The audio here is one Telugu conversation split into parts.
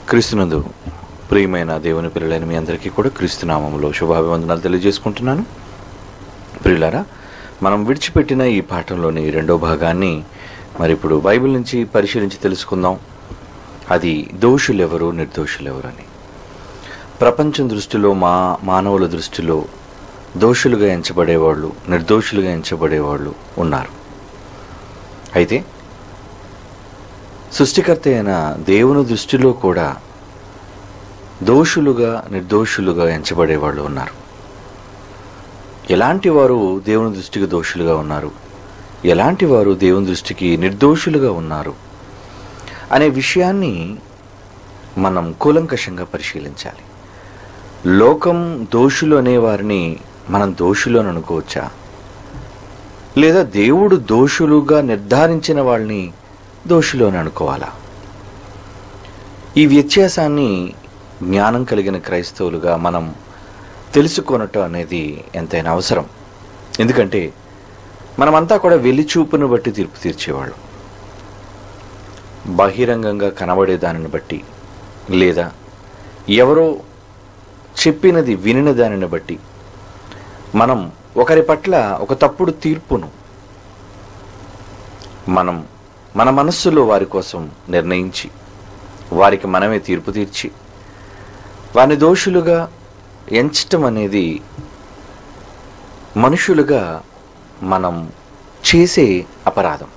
క్రీస్తునందు ప్రియమైన దేవుని పిల్లలైన మీ అందరికీ కూడా క్రీస్తునామంలో శుభాభివందనాలు తెలియజేసుకుంటున్నాను ప్రియులారా మనం విడిచిపెట్టిన ఈ పాఠంలోని రెండో భాగాన్ని మరి ఇప్పుడు బైబిల్ నుంచి పరిశీలించి తెలుసుకుందాం అది దోషులెవరు నిర్దోషులెవరు అని ప్రపంచం దృష్టిలో మా మానవుల దృష్టిలో దోషులుగా ఎంచబడేవాళ్ళు నిర్దోషులుగా ఎంచబడేవాళ్ళు ఉన్నారు అయితే సృష్టికర్త అయిన దేవుని దృష్టిలో కూడా దోషులుగా నిర్దోషులుగా ఎంచబడేవాళ్ళు ఉన్నారు ఎలాంటి వారు దేవుని దృష్టికి దోషులుగా ఉన్నారు ఎలాంటి వారు దేవుని దృష్టికి నిర్దోషులుగా ఉన్నారు అనే విషయాన్ని మనం కూలంకషంగా పరిశీలించాలి లోకం దోషులు అనే వారిని మనం దోషులు అని అనుకోవచ్చా లేదా దేవుడు దోషులుగా నిర్ధారించిన వాళ్ళని దోషులు అని అనుకోవాలా ఈ వ్యత్యాసాన్ని జ్ఞానం కలిగిన క్రైస్తవులుగా మనం తెలుసుకొనటం అనేది ఎంతైనా అవసరం ఎందుకంటే మనమంతా కూడా వెలిచూపును బట్టి తీర్పు తీర్చేవాళ్ళం బహిరంగంగా కనబడే దానిని బట్టి లేదా ఎవరో చెప్పినది వినిన దానిని బట్టి మనం ఒకరి పట్ల ఒక తప్పుడు తీర్పును మనం మన మనస్సులో వారి కోసం నిర్ణయించి వారికి మనమే తీర్పు తీర్చి వారిని దోషులుగా ఎంచటం అనేది మనుషులుగా మనం చేసే అపరాధం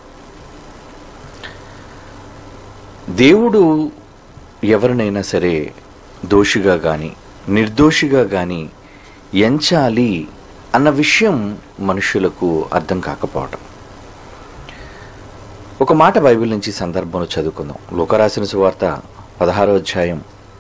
దేవుడు ఎవరినైనా సరే దోషిగా కానీ నిర్దోషిగా కానీ ఎంచాలి అన్న విషయం మనుషులకు అర్థం కాకపోవటం ఒక మాట బైబిల్ నుంచి సందర్భంలో చదువుకుందాం లోకరాసిన సువార్త పదహారో అధ్యాయం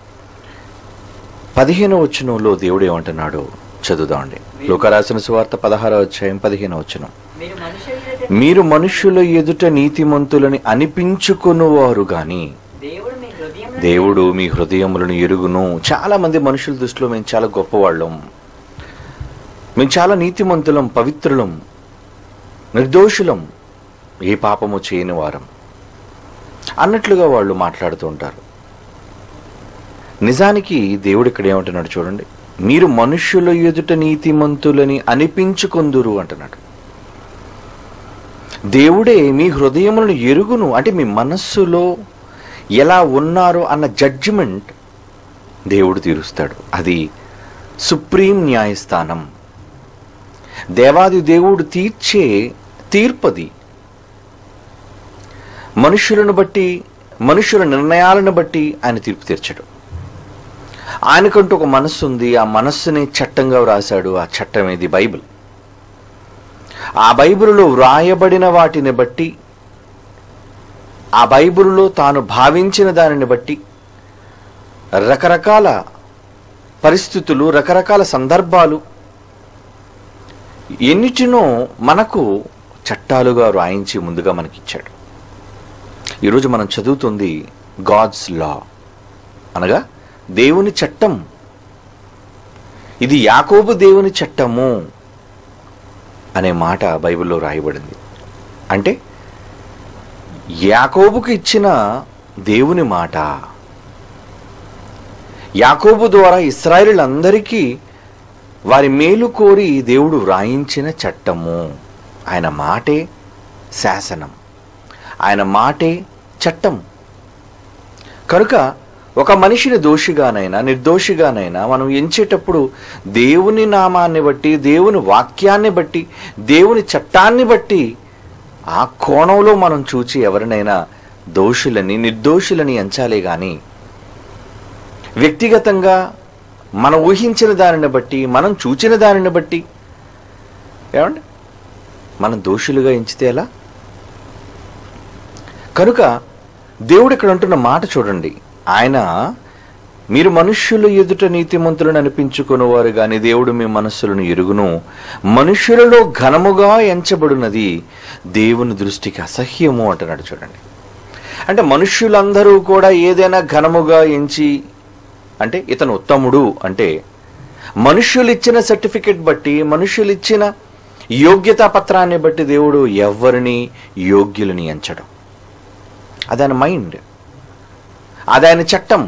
పదిహేనో వచనంలో దేవుడు ఏమంటున్నాడో చదువుదామండి లోకరాసిన సువార్త పదహారో అధ్యాయం పదిహేనో వచనం మీరు మనుషుల మీరు మనుష్యుల ఎదుట నీతిమంతులని అనిపించుకునేవారు గాని దేవుడు మీ హృదయం దేవుడు మీ హృదయములను ఎరుగును చాలా మంది మనుషుల దృష్టిలో మేము చాలా గొప్పవాళ్ళం మేము చాలా నీతిమంతులం పవిత్రులం నిర్దోషులం ఏ పాపము చేయని వారం అన్నట్లుగా వాళ్ళు మాట్లాడుతూ ఉంటారు నిజానికి దేవుడు ఇక్కడ ఏమంటున్నాడు చూడండి మీరు మనుష్యుల ఎదుట నీతిమంతులని అనిపించుకొందురు అంటున్నాడు దేవుడే మీ హృదయములను ఎరుగును అంటే మీ మనస్సులో ఎలా ఉన్నారో అన్న జడ్జిమెంట్ దేవుడు తీరుస్తాడు అది సుప్రీం న్యాయస్థానం దేవాది దేవుడు తీర్చే తీర్పది మనుషులను బట్టి మనుషుల నిర్ణయాలను బట్టి ఆయన తీర్పు తీర్చడు ఆయనకంటూ ఒక మనస్సు ఉంది ఆ మనస్సుని చట్టంగా వ్రాశాడు ఆ చట్టం ఏది బైబిల్ ఆ బైబిల్లో వ్రాయబడిన వాటిని బట్టి ఆ బైబిల్లో తాను భావించిన దానిని బట్టి రకరకాల పరిస్థితులు రకరకాల సందర్భాలు ఎన్నిటినో మనకు చట్టాలుగా వ్రాయించి ముందుగా మనకిచ్చాడు ఈరోజు మనం చదువుతుంది గాడ్స్ లా అనగా దేవుని చట్టం ఇది యాకోబు దేవుని చట్టము అనే మాట బైబిల్లో రాయబడింది అంటే యాకోబుకు ఇచ్చిన దేవుని మాట యాకోబు ద్వారా ఇస్రాయేలీలందరికీ వారి మేలు కోరి దేవుడు వ్రాయించిన చట్టము ఆయన మాటే శాసనం ఆయన మాటే చట్టం కనుక ఒక మనిషిని దోషిగానైనా నిర్దోషిగానైనా మనం ఎంచేటప్పుడు దేవుని నామాన్ని బట్టి దేవుని వాక్యాన్ని బట్టి దేవుని చట్టాన్ని బట్టి ఆ కోణంలో మనం చూచి ఎవరినైనా దోషులని నిర్దోషులని ఎంచాలే గాని వ్యక్తిగతంగా మనం ఊహించిన దానిని బట్టి మనం చూచిన దానిని బట్టి ఏమండి మనం దోషులుగా ఎంచితే ఎలా కనుక దేవుడు ఇక్కడ అంటున్న మాట చూడండి ఆయన మీరు మనుష్యుల ఎదుట నీతిమంతులను అనిపించుకునేవారు గాని దేవుడు మీ మనస్సులను ఎరుగును మనుష్యులలో ఘనముగా ఎంచబడినది దేవుని దృష్టికి అసహ్యము అంటున్నాడు చూడండి అంటే మనుష్యులందరూ కూడా ఏదైనా ఘనముగా ఎంచి అంటే ఇతను ఉత్తముడు అంటే మనుష్యులు ఇచ్చిన సర్టిఫికెట్ బట్టి మనుష్యులు ఇచ్చిన యోగ్యతా పత్రాన్ని బట్టి దేవుడు ఎవరిని యోగ్యులని ఎంచడం అదని మైండ్ అది ఆయన చట్టం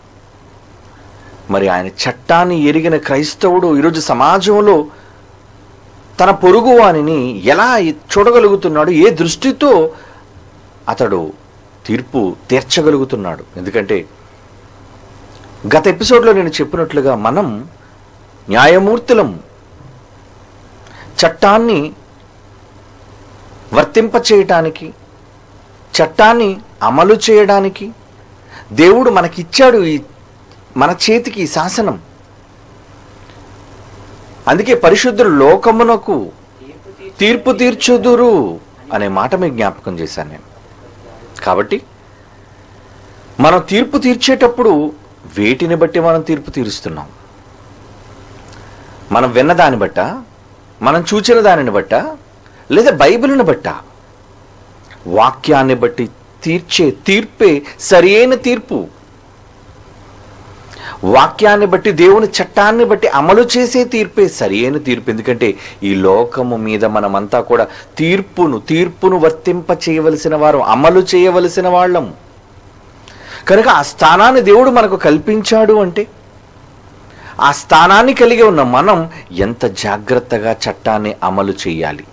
మరి ఆయన చట్టాన్ని ఎరిగిన క్రైస్తవుడు ఈరోజు సమాజంలో తన పొరుగు వానిని ఎలా చూడగలుగుతున్నాడు ఏ దృష్టితో అతడు తీర్పు తీర్చగలుగుతున్నాడు ఎందుకంటే గత ఎపిసోడ్లో నేను చెప్పినట్లుగా మనం న్యాయమూర్తులం చట్టాన్ని వర్తింపచేయటానికి చట్టాన్ని అమలు చేయడానికి దేవుడు మనకిచ్చాడు ఈ మన చేతికి ఈ శాసనం అందుకే పరిశుద్ధులు లోకమునకు తీర్పు తీర్చు తీర్పు తీర్చుదురు అనే మాట మీకు జ్ఞాపకం చేశాను నేను కాబట్టి మనం తీర్పు తీర్చేటప్పుడు వేటిని బట్టి మనం తీర్పు తీరుస్తున్నాం మనం విన్న దాన్ని బట్ట మనం చూచిన దానిని బట్ట లేదా బైబిల్ని బట్ట వాక్యాన్ని బట్టి తీర్చే తీర్పే సరి అయిన తీర్పు వాక్యాన్ని బట్టి దేవుని చట్టాన్ని బట్టి అమలు చేసే తీర్పే సరి అయిన తీర్పు ఎందుకంటే ఈ లోకము మీద మనమంతా కూడా తీర్పును తీర్పును వర్తింప చేయవలసిన వారు అమలు చేయవలసిన వాళ్ళం కనుక ఆ స్థానాన్ని దేవుడు మనకు కల్పించాడు అంటే ఆ స్థానాన్ని కలిగి ఉన్న మనం ఎంత జాగ్రత్తగా చట్టాన్ని అమలు చేయాలి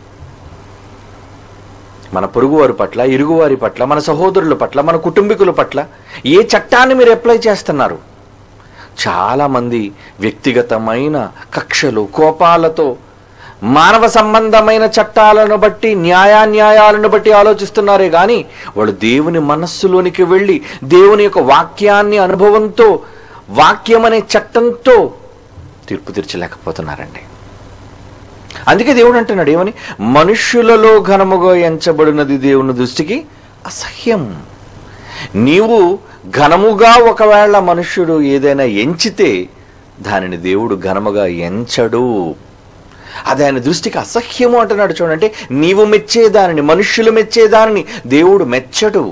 మన పొరుగువారి పట్ల ఇరుగువారి పట్ల మన సహోదరుల పట్ల మన కుటుంబీకుల పట్ల ఏ చట్టాన్ని మీరు అప్లై చేస్తున్నారు చాలామంది వ్యక్తిగతమైన కక్షలు కోపాలతో మానవ సంబంధమైన చట్టాలను బట్టి న్యాయాన్యాయాలను బట్టి ఆలోచిస్తున్నారే కానీ వాళ్ళు దేవుని మనస్సులోనికి వెళ్ళి దేవుని యొక్క వాక్యాన్ని అనుభవంతో వాక్యం అనే చట్టంతో తీర్పు తీర్చలేకపోతున్నారండి అందుకే దేవుడు అంటున్నాడు ఏమని మనుష్యులలో ఘనముగా ఎంచబడినది దేవుని దృష్టికి అసహ్యం నీవు ఘనముగా ఒకవేళ మనుష్యుడు ఏదైనా ఎంచితే దానిని దేవుడు ఘనముగా ఎంచడు అది ఆయన దృష్టికి అసహ్యము అంటున్నాడు చూడండి నీవు మెచ్చేదానిని మనుష్యులు మెచ్చేదానిని దేవుడు మెచ్చడు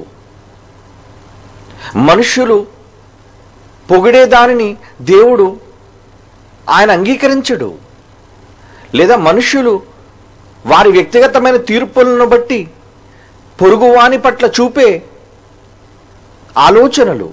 మనుష్యులు పొగిడే దానిని దేవుడు ఆయన అంగీకరించడు లేదా మనుష్యులు వారి వ్యక్తిగతమైన తీర్పులను బట్టి పొరుగువాని పట్ల చూపే ఆలోచనలు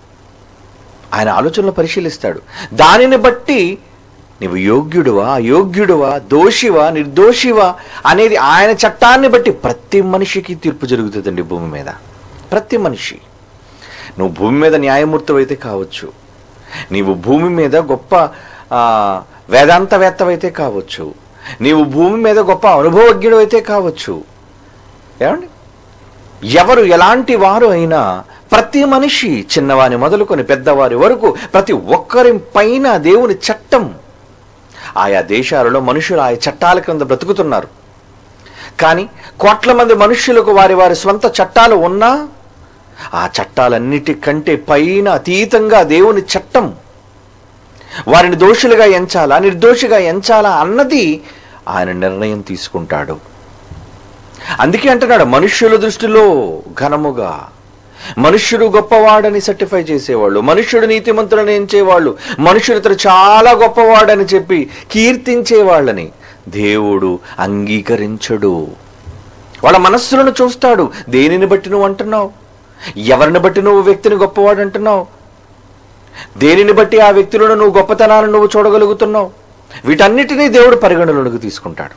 ఆయన ఆలోచనలు పరిశీలిస్తాడు దానిని బట్టి నీవు యోగ్యుడువా అయోగ్యుడువా దోషివా నిర్దోషివా అనేది ఆయన చట్టాన్ని బట్టి ప్రతి మనిషికి తీర్పు జరుగుతుందండి భూమి మీద ప్రతి మనిషి నువ్వు భూమి మీద న్యాయమూర్తివైతే కావచ్చు నీవు భూమి మీద గొప్ప ఆ, వేదాంతవేత్తవైతే కావచ్చు నీవు భూమి మీద గొప్ప అనుభవజ్ఞుడు అయితే కావచ్చు ఏమండి ఎవరు ఎలాంటి వారు అయినా ప్రతి మనిషి చిన్నవాని మొదలుకొని పెద్దవారి వరకు ప్రతి ఒక్కరి పైన దేవుని చట్టం ఆయా దేశాలలో మనుషులు ఆయా చట్టాల కింద బ్రతుకుతున్నారు కానీ కోట్ల మంది మనుష్యులకు వారి వారి స్వంత చట్టాలు ఉన్నా ఆ చట్టాలన్నిటికంటే పైన అతీతంగా దేవుని చట్టం వారిని దోషులుగా ఎంచాలా నిర్దోషిగా ఎంచాలా అన్నది ఆయన నిర్ణయం తీసుకుంటాడు అందుకే అంటున్నాడు మనుష్యుల దృష్టిలో ఘనముగా మనుష్యుడు గొప్పవాడని సర్టిఫై చేసేవాళ్ళు మనుష్యుడు నీతిమంతుడని ఎంచేవాళ్ళు మనుష్యుడు ఇతడు చాలా గొప్పవాడని చెప్పి కీర్తించే వాళ్ళని దేవుడు అంగీకరించడు వాళ్ళ మనస్సులను చూస్తాడు దేనిని బట్టి నువ్వు అంటున్నావు ఎవరిని బట్టి నువ్వు వ్యక్తిని గొప్పవాడు అంటున్నావు దేనిని బట్టి ఆ వ్యక్తులను నువ్వు గొప్పతనాలను నువ్వు చూడగలుగుతున్నావు వీటన్నిటినీ దేవుడు పరిగణలోకి తీసుకుంటాడు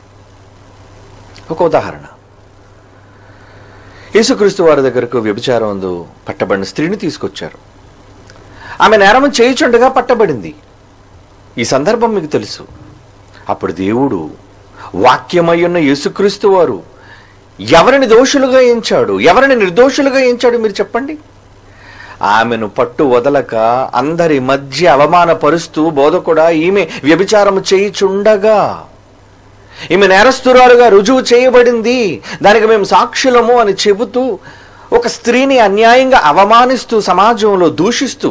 ఒక ఉదాహరణ యేసుక్రీస్తు వారి దగ్గరకు వ్యభిచారం అందు పట్టబడిన స్త్రీని తీసుకొచ్చారు ఆమె నేరం చేయుచుండగా పట్టబడింది ఈ సందర్భం మీకు తెలుసు అప్పుడు దేవుడు వాక్యమయ్యున్న యేసుక్రీస్తు వారు ఎవరిని దోషులుగా ఎంచాడు ఎవరిని నిర్దోషులుగా ఎంచాడు మీరు చెప్పండి ఆమెను పట్టు వదలక అందరి మధ్య అవమానపరుస్తూ బోధకుడా ఈమె వ్యభిచారము చేయిచుండగా ఈమె నేరస్తురాలుగా రుజువు చేయబడింది దానికి మేము సాక్షులము అని చెబుతూ ఒక స్త్రీని అన్యాయంగా అవమానిస్తూ సమాజంలో దూషిస్తూ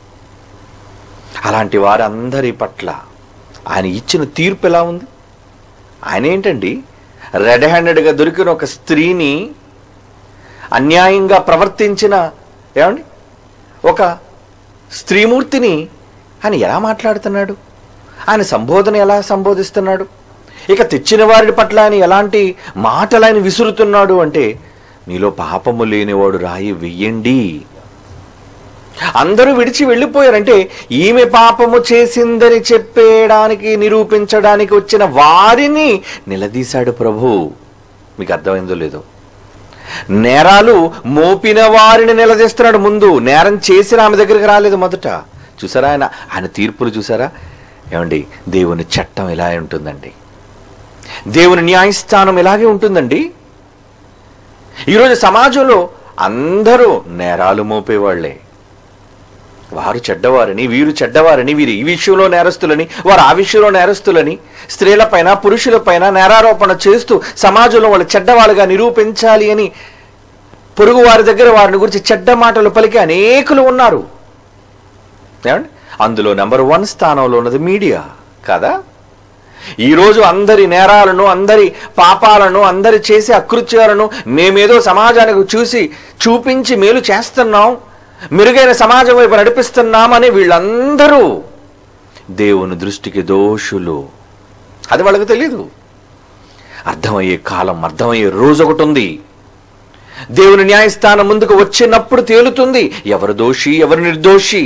అలాంటి వారందరి పట్ల ఆయన ఇచ్చిన తీర్పు ఎలా ఉంది ఆయన ఏంటండి రెడ్ హ్యాండెడ్గా దొరికిన ఒక స్త్రీని అన్యాయంగా ప్రవర్తించిన ఏమండి ఒక స్త్రీమూర్తిని ఆయన ఎలా మాట్లాడుతున్నాడు ఆయన సంబోధన ఎలా సంబోధిస్తున్నాడు ఇక తెచ్చిన వారి పట్ల ఆయన ఎలాంటి మాటలు ఆయన విసురుతున్నాడు అంటే నీలో పాపము లేనివాడు రాయి వెయ్యండి అందరూ విడిచి వెళ్ళిపోయారంటే ఈమె పాపము చేసిందని చెప్పేయడానికి నిరూపించడానికి వచ్చిన వారిని నిలదీశాడు ప్రభు మీకు అర్థమైందో లేదో నేరాలు మోపిన వారిని నిలదీస్తున్నాడు ముందు నేరం చేసిన ఆమె దగ్గరికి రాలేదు మొదట చూసారా ఆయన ఆయన తీర్పులు చూసారా ఏమండి దేవుని చట్టం ఇలా ఉంటుందండి దేవుని న్యాయస్థానం ఇలాగే ఉంటుందండి ఈరోజు సమాజంలో అందరూ నేరాలు మోపేవాళ్లే వారు చెడ్డవారని వీరు చెడ్డవారని వీరు ఈ విషయంలో నేరస్తులని వారు ఆ విషయంలో నేరస్తులని స్త్రీలపైన పురుషులపైన నేరారోపణ చేస్తూ సమాజంలో వాళ్ళు చెడ్డవాళ్ళుగా నిరూపించాలి అని పొరుగు వారి దగ్గర వారిని గురించి చెడ్డ మాటలు పలికి అనేకులు ఉన్నారు ఏమండి అందులో నెంబర్ వన్ స్థానంలో ఉన్నది మీడియా కదా ఈరోజు అందరి నేరాలను అందరి పాపాలను అందరి చేసే అకృత్యాలను మేమేదో సమాజానికి చూసి చూపించి మేలు చేస్తున్నాం మెరుగైన సమాజం వైపు నడిపిస్తున్నామని వీళ్ళందరూ దేవుని దృష్టికి దోషులు అది వాళ్ళకి తెలీదు అర్థమయ్యే కాలం అర్థమయ్యే రోజు ఒకటి ఉంది దేవుని న్యాయస్థానం ముందుకు వచ్చినప్పుడు తేలుతుంది ఎవరు దోషి ఎవరు నిర్దోషి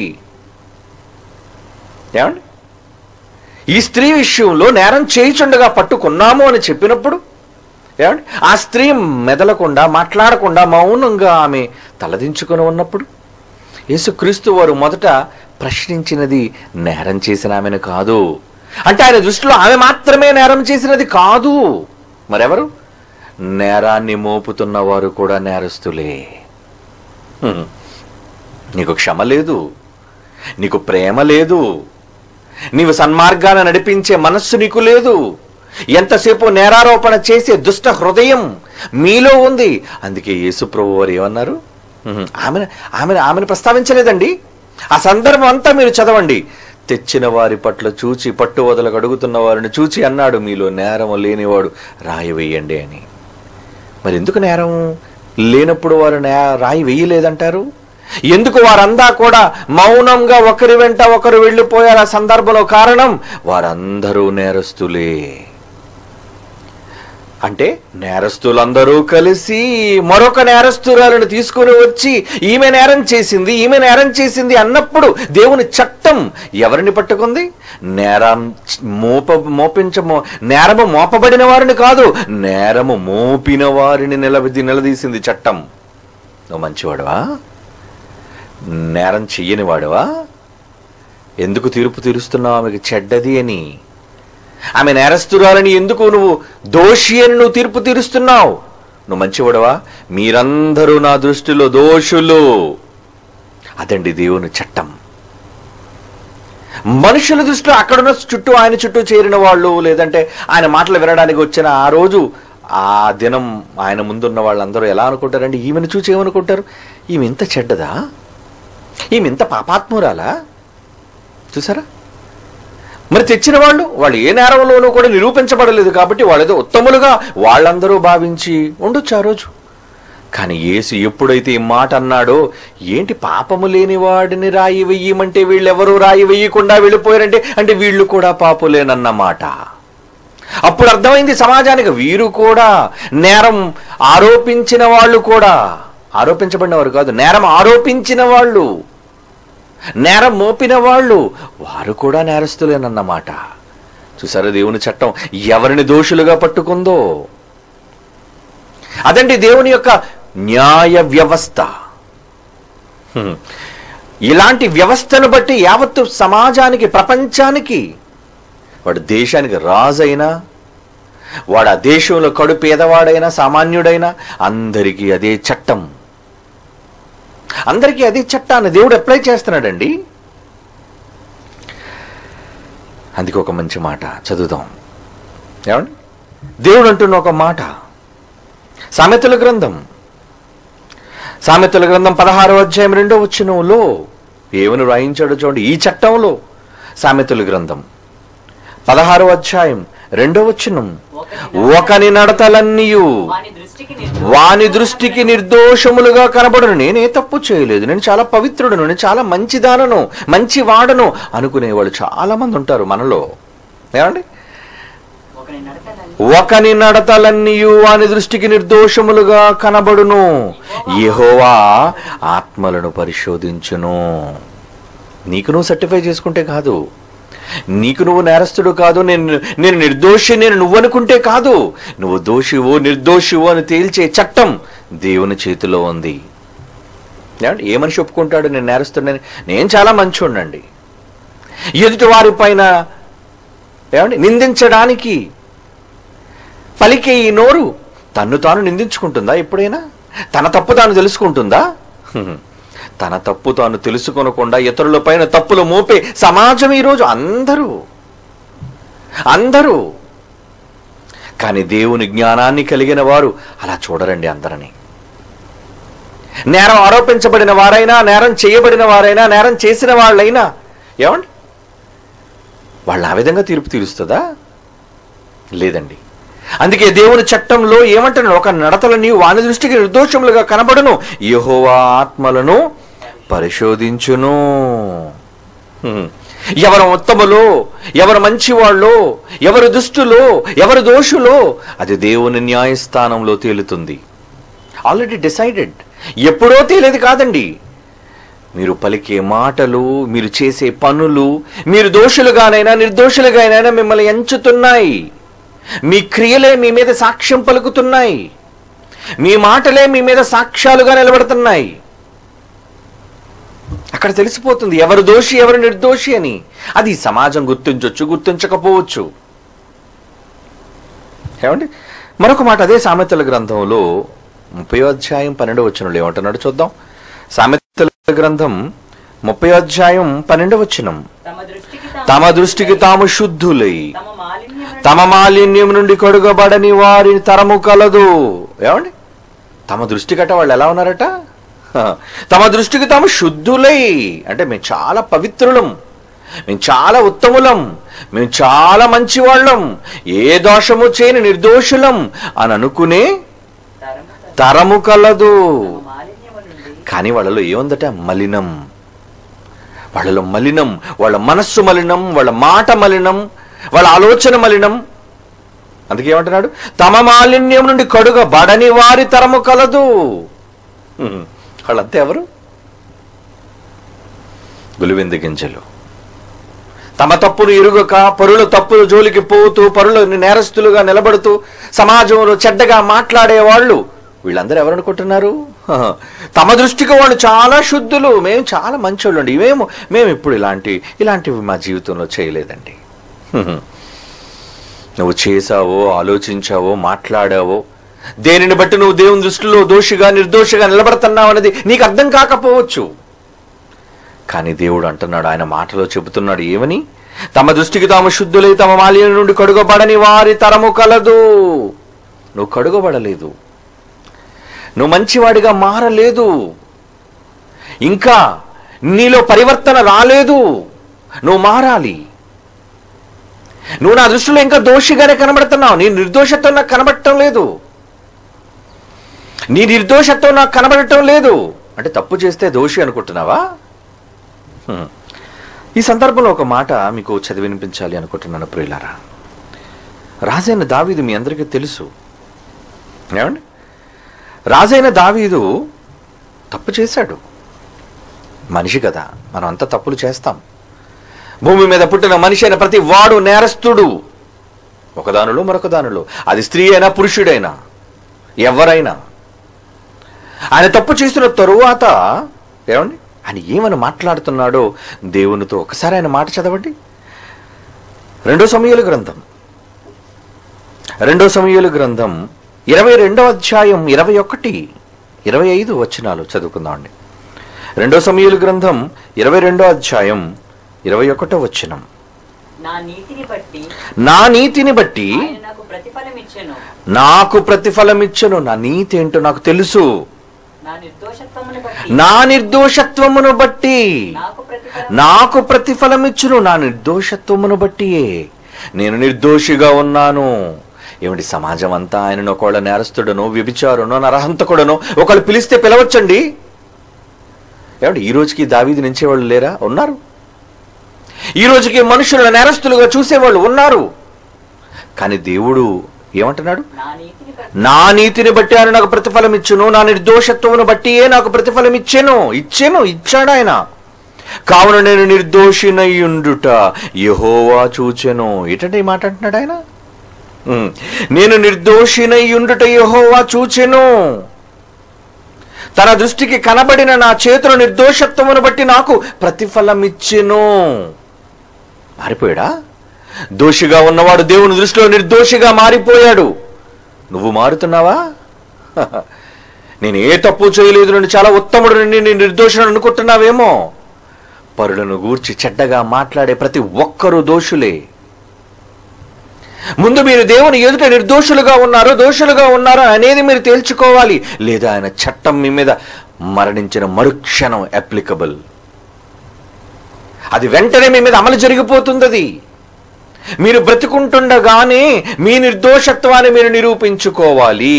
ఏమండి ఈ స్త్రీ విషయంలో నేరం చేయిచుండగా పట్టుకున్నాము అని చెప్పినప్పుడు ఏమండి ఆ స్త్రీ మెదలకుండా మాట్లాడకుండా మౌనంగా ఆమె తలదించుకొని ఉన్నప్పుడు యేసుక్రీస్తు వారు మొదట ప్రశ్నించినది నేరం చేసిన ఆమెను కాదు అంటే ఆయన దృష్టిలో ఆమె మాత్రమే నేరం చేసినది కాదు మరెవరు నేరాన్ని మోపుతున్న వారు కూడా నేరస్తులే హ్మ్. నీకు క్షమ లేదు నీకు ప్రేమ లేదు నీవు సన్మార్గాన నడిపించే మనస్సు నీకు లేదు ఎంతసేపు నేరారోపణ చేసే దుష్ట హృదయం మీలో ఉంది అందుకే యేసుప్రభు వారు ఏమన్నారు ఉహుం, ఆమెను ఆమెను ఆమెను ప్రస్తావించలేదండి ఆ సందర్భం అంతా మీరు చదవండి తెచ్చిన వారి పట్ల చూచి పట్టు వదలకు అడుగుతున్న వారిని చూచి అన్నాడు మీలో నేరము లేనివాడు రాయి వేయండి అని మరి ఎందుకు నేరం లేనప్పుడు వారు నే రాయి వేయలేదంటారు ఎందుకు వారంతా కూడా మౌనంగా ఒకరి వెంట ఒకరు వెళ్ళిపోయారు ఆ సందర్భంలో కారణం వారందరూ నేరస్తులే అంటే నేరస్తులందరూ కలిసి మరొక నేరస్తురాలను తీసుకుని వచ్చి ఈమె నేరం చేసింది ఈమె నేరం చేసింది అన్నప్పుడు దేవుని చట్టం ఎవరిని పట్టుకుంది నేరం మోప మోపించ మో- నేరము మోపబడిన వారిని కాదు నేరము మోపిన వారిని నిలబడి నిలదీసింది చట్టం నువ్వు మంచివాడవా నేరం చెయ్యని వాడవా ఎందుకు తీర్పు తీరుస్తున్నావు ఆమెకి చెడ్డది అని ఆమె నేరస్తురాలని ఎందుకు నువ్వు దోషి అని నువ్వు తీర్పు తీరుస్తున్నావు నువ్వు మంచివాడవా మీరందరూ నా దృష్టిలో దోషులు అదండి దేవుని చట్టం మనుషుల దృష్టిలో అక్కడున్న చుట్టూ ఆయన చుట్టూ చేరిన వాళ్ళు లేదంటే ఆయన మాటలు వినడానికి వచ్చిన ఆ రోజు ఆ దినం ఆయన ముందున్న వాళ్ళందరూ ఎలా అనుకుంటారండి ఈమెను చూసి ఏమనుకుంటారు ఈమె ఇంత చెడ్డదా ఈమె ఇంత పాపాత్మురాలా చూసారా మరి తెచ్చిన వాళ్ళు వాళ్ళు ఏ నేరంలోనూ కూడా నిరూపించబడలేదు కాబట్టి వాళ్ళేదో ఉత్తములుగా వాళ్ళందరూ భావించి ఉండొచ్చు ఆ రోజు కానీ యేసు ఎప్పుడైతే ఈ మాట అన్నాడో ఏంటి పాపము లేని వాడిని రాయి వెయ్యమంటే వీళ్ళెవరూ రాయి వెయ్యకుండా వెళ్ళిపోయారంటే అంటే వీళ్ళు కూడా పాపులేనన్న మాట అప్పుడు అర్థమైంది సమాజానికి వీరు కూడా నేరం ఆరోపించిన వాళ్ళు కూడా ఆరోపించబడిన వారు కాదు నేరం ఆరోపించిన వాళ్ళు నేరం మోపిన వాళ్ళు వారు కూడా నేరస్తులేనన్నమాట చూసారా దేవుని చట్టం ఎవరిని దోషులుగా పట్టుకుందో అదండి దేవుని యొక్క న్యాయ వ్యవస్థ హ్మ్. ఇలాంటి వ్యవస్థను బట్టి యావత్తు సమాజానికి ప్రపంచానికి వాడు దేశానికి రాజైనా వాడు ఆ దేశంలో కడు పేదవాడైనా సామాన్యుడైనా అందరికీ అదే చట్టం అందరికీ అదే చట్టాన్ని దేవుడు అప్లై చేస్తున్నాడండి అందుకే ఒక మంచి మాట చదువుదాం ఏమండి దేవుడు అంటున్న ఒక మాట సామెతల గ్రంథం సామెతల గ్రంథం పదహారో అధ్యాయం రెండో వచ్చినంలో ఏమని వ్రాయించాడో చూడండి ఈ చట్టంలో సామెతల గ్రంథం పదహారో అధ్యాయం రెండో వచ్చినం ఒకని నడతలన్నీయు వాని దృష్టికి నిర్దోషి- వాని దృష్టికి నిర్దోషములుగా కనబడను నేనే తప్పు చేయలేదు నేను చాలా పవిత్రుడను నేను చాలా మంచిదానను మంచి వాడను అనుకునేవాళ్ళు చాలా మంది ఉంటారు మనలో ఏమండి ఒకని నడతలన్నీ ఒకని నడతలన్నీయు వాని దృష్టికి నిర్దోషములుగా కనబడును యెహోవా ఆత్మలను పరిశోధించును నీకు నువ్వు సర్టిఫై చేసుకుంటే కాదు నీకు నువ్వు నేరస్తుడు కాదు నేను నేను నిర్దోషి నేను నువ్వు అనుకుంటే కాదు నువ్వు దోషివో నిర్దోషివో అని తేల్చే చట్టం దేవుని చేతిలో ఉంది ఏమంటే ఏ మనిషి ఒప్పుకుంటాడు నేను నేరస్తుడని నేను చాలా మంచోడినండి ఎదుటి వారి పైన ఏమండి నిందించడానికి పలికే ఈ నోరు తన్ను తాను నిందించుకుంటుందా ఎప్పుడైనా తన తప్పు తాను తెలుసుకుంటుందా హ్మ్. తన తప్పు తాను తెలుసుకొనకుండా ఇతరుల పైన తప్పులు మోపే సమాజం ఈరోజు అందరూ అందరూ కానీ దేవుని జ్ఞానాన్ని కలిగిన వారు అలా చూడరండి అందరినీ నేరం ఆరోపించబడిన వారైనా నేరం చేయబడిన వారైనా నేరం చేసిన వాళ్ళైనా ఏమండి వాళ్ళు ఆ విధంగా తీర్పు తీరుస్తుందా లేదండి అందుకే దేవుని చట్టంలో ఏమంటున్నాడు ఒక నడతలని వాని దృష్టికి నిర్దోషములుగా కనబడును యెహోవా ఆత్మలను పరిశోధించును హ్మ్. ఎవరు ఉత్తములో ఎవరు మంచివాళ్ళో ఎవరు దుష్టులో ఎవరు దోషులో అది దేవుని న్యాయస్థానంలో తేలుతుంది ఆల్రెడీ డిసైడెడ్ ఎప్పుడో తేలేది కాదండి మీరు పలికే మాటలు మీరు చేసే పనులు మీరు దోషులుగానైనా నిర్దోషులుగానైనా మిమ్మల్ని ఎంచుతున్నాయి మీ క్రియలే మీ మీద సాక్ష్యం పలుకుతున్నాయి మీ మాటలే మీ మీద సాక్ష్యాలుగా నిలబడుతున్నాయి అక్కడ తెలిసిపోతుంది ఎవరు దోషి ఎవరు నిర్దోషి అని అది సమాజం గుర్తించవచ్చు గుర్తించకపోవచ్చు ఏమండి మరొక మాట అదే సామెతల గ్రంథంలో ముప్పై అధ్యాయం పన్నెండు వచ్చినట్లు ఏమంటున్నాడు చూద్దాం సామెతల గ్రంథం ముప్పై అధ్యాయం పన్నెండు వచ్చినం తమ దృష్టికి తమ దృష్టికి తాము శుద్ధులై తమ మాలిన్యం తమ మాలిన్యం నుండి కడుగబడని వారి తరము కలదు ఏమండి తమ దృష్టి గట్ట వాళ్ళు ఎలా ఉన్నారట హ. తమ దృష్టికి తాము శుద్ధులై అంటే మేము చాలా పవిత్రులం మేము చాలా ఉత్తములం మేము చాలా మంచి వాళ్ళం ఏ దోషము చేయని నిర్దోషులం అని అనుకునే తరము తరము కలదు తమ మాలిన్యము నుండి కానీ వాళ్ళలో ఏముందట మలినం వాళ్ళలో మలినం వాళ్ళ మనస్సు మలినం వాళ్ళ మాట మలినం వాళ్ళ ఆలోచన మలినం అందుకే ఏమంటున్నాడు తమ మాలిన్యం నుండి కడుగ బడని వారి తరము కలదు హ్మ్. వాళ్ళంతా ఎవరు గులివింద గింజలు తమ తప్పును ఎరుగక పరుల తప్పుల జోలికి పోతూ పరుల నేరస్తులుగా నిలబడుతూ సమాజంలో చెడ్డగా మాట్లాడే వాళ్ళు వీళ్ళందరూ ఎవరు అనుకుంటున్నారు హ, తమ దృష్టికి వాళ్ళు చాలా శుద్ధులు మేము చాలా మంచోళ్ళు అండి మేము మేము ఇప్పుడు ఇలాంటి ఇలాంటివి మా జీవితంలో చేయలేదండి హ్మ్. నువ్వు చేసావో ఆలోచించావో మాట్లాడావో దేనిని బట్టి నువ్వు దేవుని దృష్టిలో దోషిగా నిర్దోషిగా నిలబడుతున్నావు అనేది నీకు అర్థం కాకపోవచ్చు కానీ దేవుడు అంటున్నాడు ఆయన మాటలో చెబుతున్నాడు ఏమని తమ దృష్టికి తాము శుద్ధులై తమ మాలిన్యం నుండి కడుగబడని వారి తరము కలదు నువ్వు కడుగబడలేదు నువ్వు మంచివాడిగా మారలేదు ఇంకా నీలో పరివర్తన రాలేదు నువ్వు మారాలి నువ్వు నా దృష్టిలో ఇంకా దోషిగానే కనబడుతున్నావు నీ నిర్దోషత్వం నాకు కనబడటం లేదు నీ నిర్దోషత్వం నాకు కనబడటం లేదు అంటే తప్పు చేస్తే దోషి అనుకుంటున్నావా హ్మ్. ఈ సందర్భంలో ఒక మాట మీకు చదివి వినిపించాలి అనుకుంటున్నాను ప్రియులారా రాజైన దావీదు మీ అందరికీ తెలుసు ఏమండి రాజైన దావీదు తప్పు చేశాడు మనిషి కదా మనం అంతా తప్పులు చేస్తాం భూమి మీద పుట్టిన మనిషి అయిన ప్రతి వాడు నేరస్తుడు ఒకదానిలో మరొక దానిలో అది స్త్రీ అయినా పురుషుడైనా ఎవరైనా ఆయన తప్పు చేసిన తరువాత ఏమండి ఆయన ఏమని మాట్లాడుతున్నాడో దేవునితో ఒకసారి ఆయన మాట చదవండి రెండో సమయాల గ్రంథం రెండో సమయాల గ్రంథం ఇరవై రెండో అధ్యాయం ఇరవై ఒకటి ఇరవై ఐదు వచనాలు చదువుకుందామండి రెండో సమయాల గ్రంథం ఇరవై రెండో అధ్యాయం ఇరవై ఒకటో వచనం నా నీతిని బట్టి నా నీతిని బట్టి ఆయన నాకు ప్రతిఫలం ఇచ్చెను నాకు ప్రతిఫలం ఇచ్చను నా నీతి ఏంటో నాకు తెలుసు నా నిర్దోషత్వమును బట్టి నా నిర్దోషత్వమును బట్టి నాకు ప్రతిఫలం నాకు ప్రతిఫలం ఇచ్చును నా నిర్దోషత్వమును బట్టియే నేను నిర్దోషిగా ఉన్నాను ఏమిటి సమాజం అంతా ఆయనను ఒకళ్ళ నేరస్తుడనో వ్యభిచారునో నరహంతకుడనో ఒకళ్ళు పిలిస్తే పిలవచ్చండి ఏమిటి ఈ రోజుకి దావీది నించేవాళ్ళు లేరా ఉన్నారు ఈ రోజుకి మనుషుల నేరస్తులుగా చూసేవాళ్ళు ఉన్నారు కానీ దేవుడు ఏమంటున్నాడు నా నీతిని బట్టి నా నీతిని బట్టి ఆయన నాకు ప్రతిఫలం ఇచ్చును నా నిర్దోషత్వమును బట్టియే నాకు ప్రతిఫలం ఇచ్చెను ఇచ్చెను ఇచ్చాడు ఆయన కావున నేను నిర్దోషినయ్యుండుట యహోవా చూచెను ఏంటంటే ఈ మాట అంటున్నాడు ఆయన ఉమ్. నేను నిర్దోషినయ్యుండుట యహోవా చూచెను తన దృష్టికి కనబడిన నా చేతుల నిర్దోషత్వమును బట్టి నాకు ప్రతిఫలం ఇచ్చెను మారిపోయాడా దోషిగా ఉన్నవాడు దేవుని దృష్టిలో నిర్దోషిగా మారిపోయాడు నువ్వు మారుతున్నావా నేను ఏ తప్పు చేయలేదు నేను చాలా ఉత్తముడు నేను నిర్దోషుడు అనుకుంటున్నావేమో పరులను గూర్చి చెడ్డగా మాట్లాడే ప్రతి ఒక్కరూ దోషులే ముందు మీరు దేవుని ఎదుట నిర్దోషులుగా ఉన్నారు దోషులుగా ఉన్నారు అనేది మీరు తేల్చుకోవాలి లేదా ఆయన చట్టం మీ మీద మరణించిన మరుక్షణం అప్లికబుల్ అది వెంటనే మీ మీద అమలు జరిగిపోతుంది అది మీరు బ్రతికుంటుండగానే మీ నిర్దోషత్వాన్ని మీరు నిరూపించుకోవాలి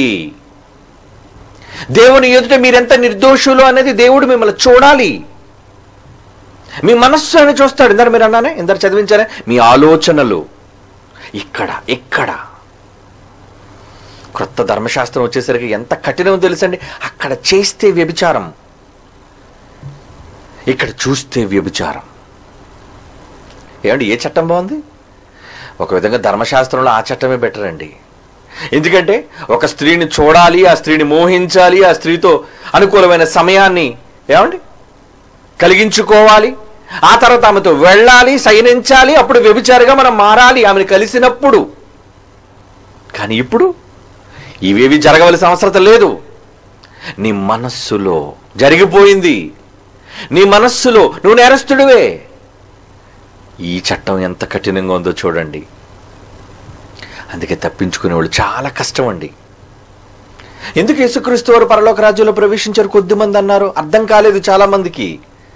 దేవుని ఎదుట మీరెంత నిర్దోషులు అనేది దేవుడు మిమ్మల్ని చూడాలి మీ మనస్సు అని చూస్తాడు ఇందరు మీరు అన్నానే ఇందరు చదివించారే మీ ఆలోచనలు ఇక్కడ ఇక్కడ క్రొత్త ధర్మశాస్త్రం వచ్చేసరికి ఎంత కఠినం తెలుసండి అక్కడ చేస్తే వ్యభిచారం ఇక్కడ చూస్తే వ్యభిచారం ఏమండి ఏ చట్టం బాగుంది ఒక విధంగా ధర్మశాస్త్రంలో ఆ చట్టమే బెటర్ అండి ఎందుకంటే ఒక స్త్రీని చూడాలి ఆ స్త్రీని మోహించాలి ఆ స్త్రీతో అనుకూలమైన సమయాన్ని ఏమండి కలిగించుకోవాలి ఆ తర్వాత ఆమెతో వెళ్ళాలి సైనించాలి అప్పుడు వ్యభిచారిగా మనం మారాలి ఆమెను కలిసినప్పుడు కానీ ఇప్పుడు ఇవేవి జరగవలసిన అవసరం లేదు నీ మనస్సులో జరిగిపోయింది నీ మనస్సులో నువ్వు నేరస్తుడివే ఈ చట్టం ఎంత కఠినంగా ఉందో చూడండి అందుకే తప్పించుకునేవాళ్ళు చాలా కష్టం అండి ఎందుకు యేసుక్రీస్తు వారు పరలోక రాజ్యంలో ప్రవేశించారు కొద్ది మంది అన్నారు అర్థం కాలేదు చాలా మందికి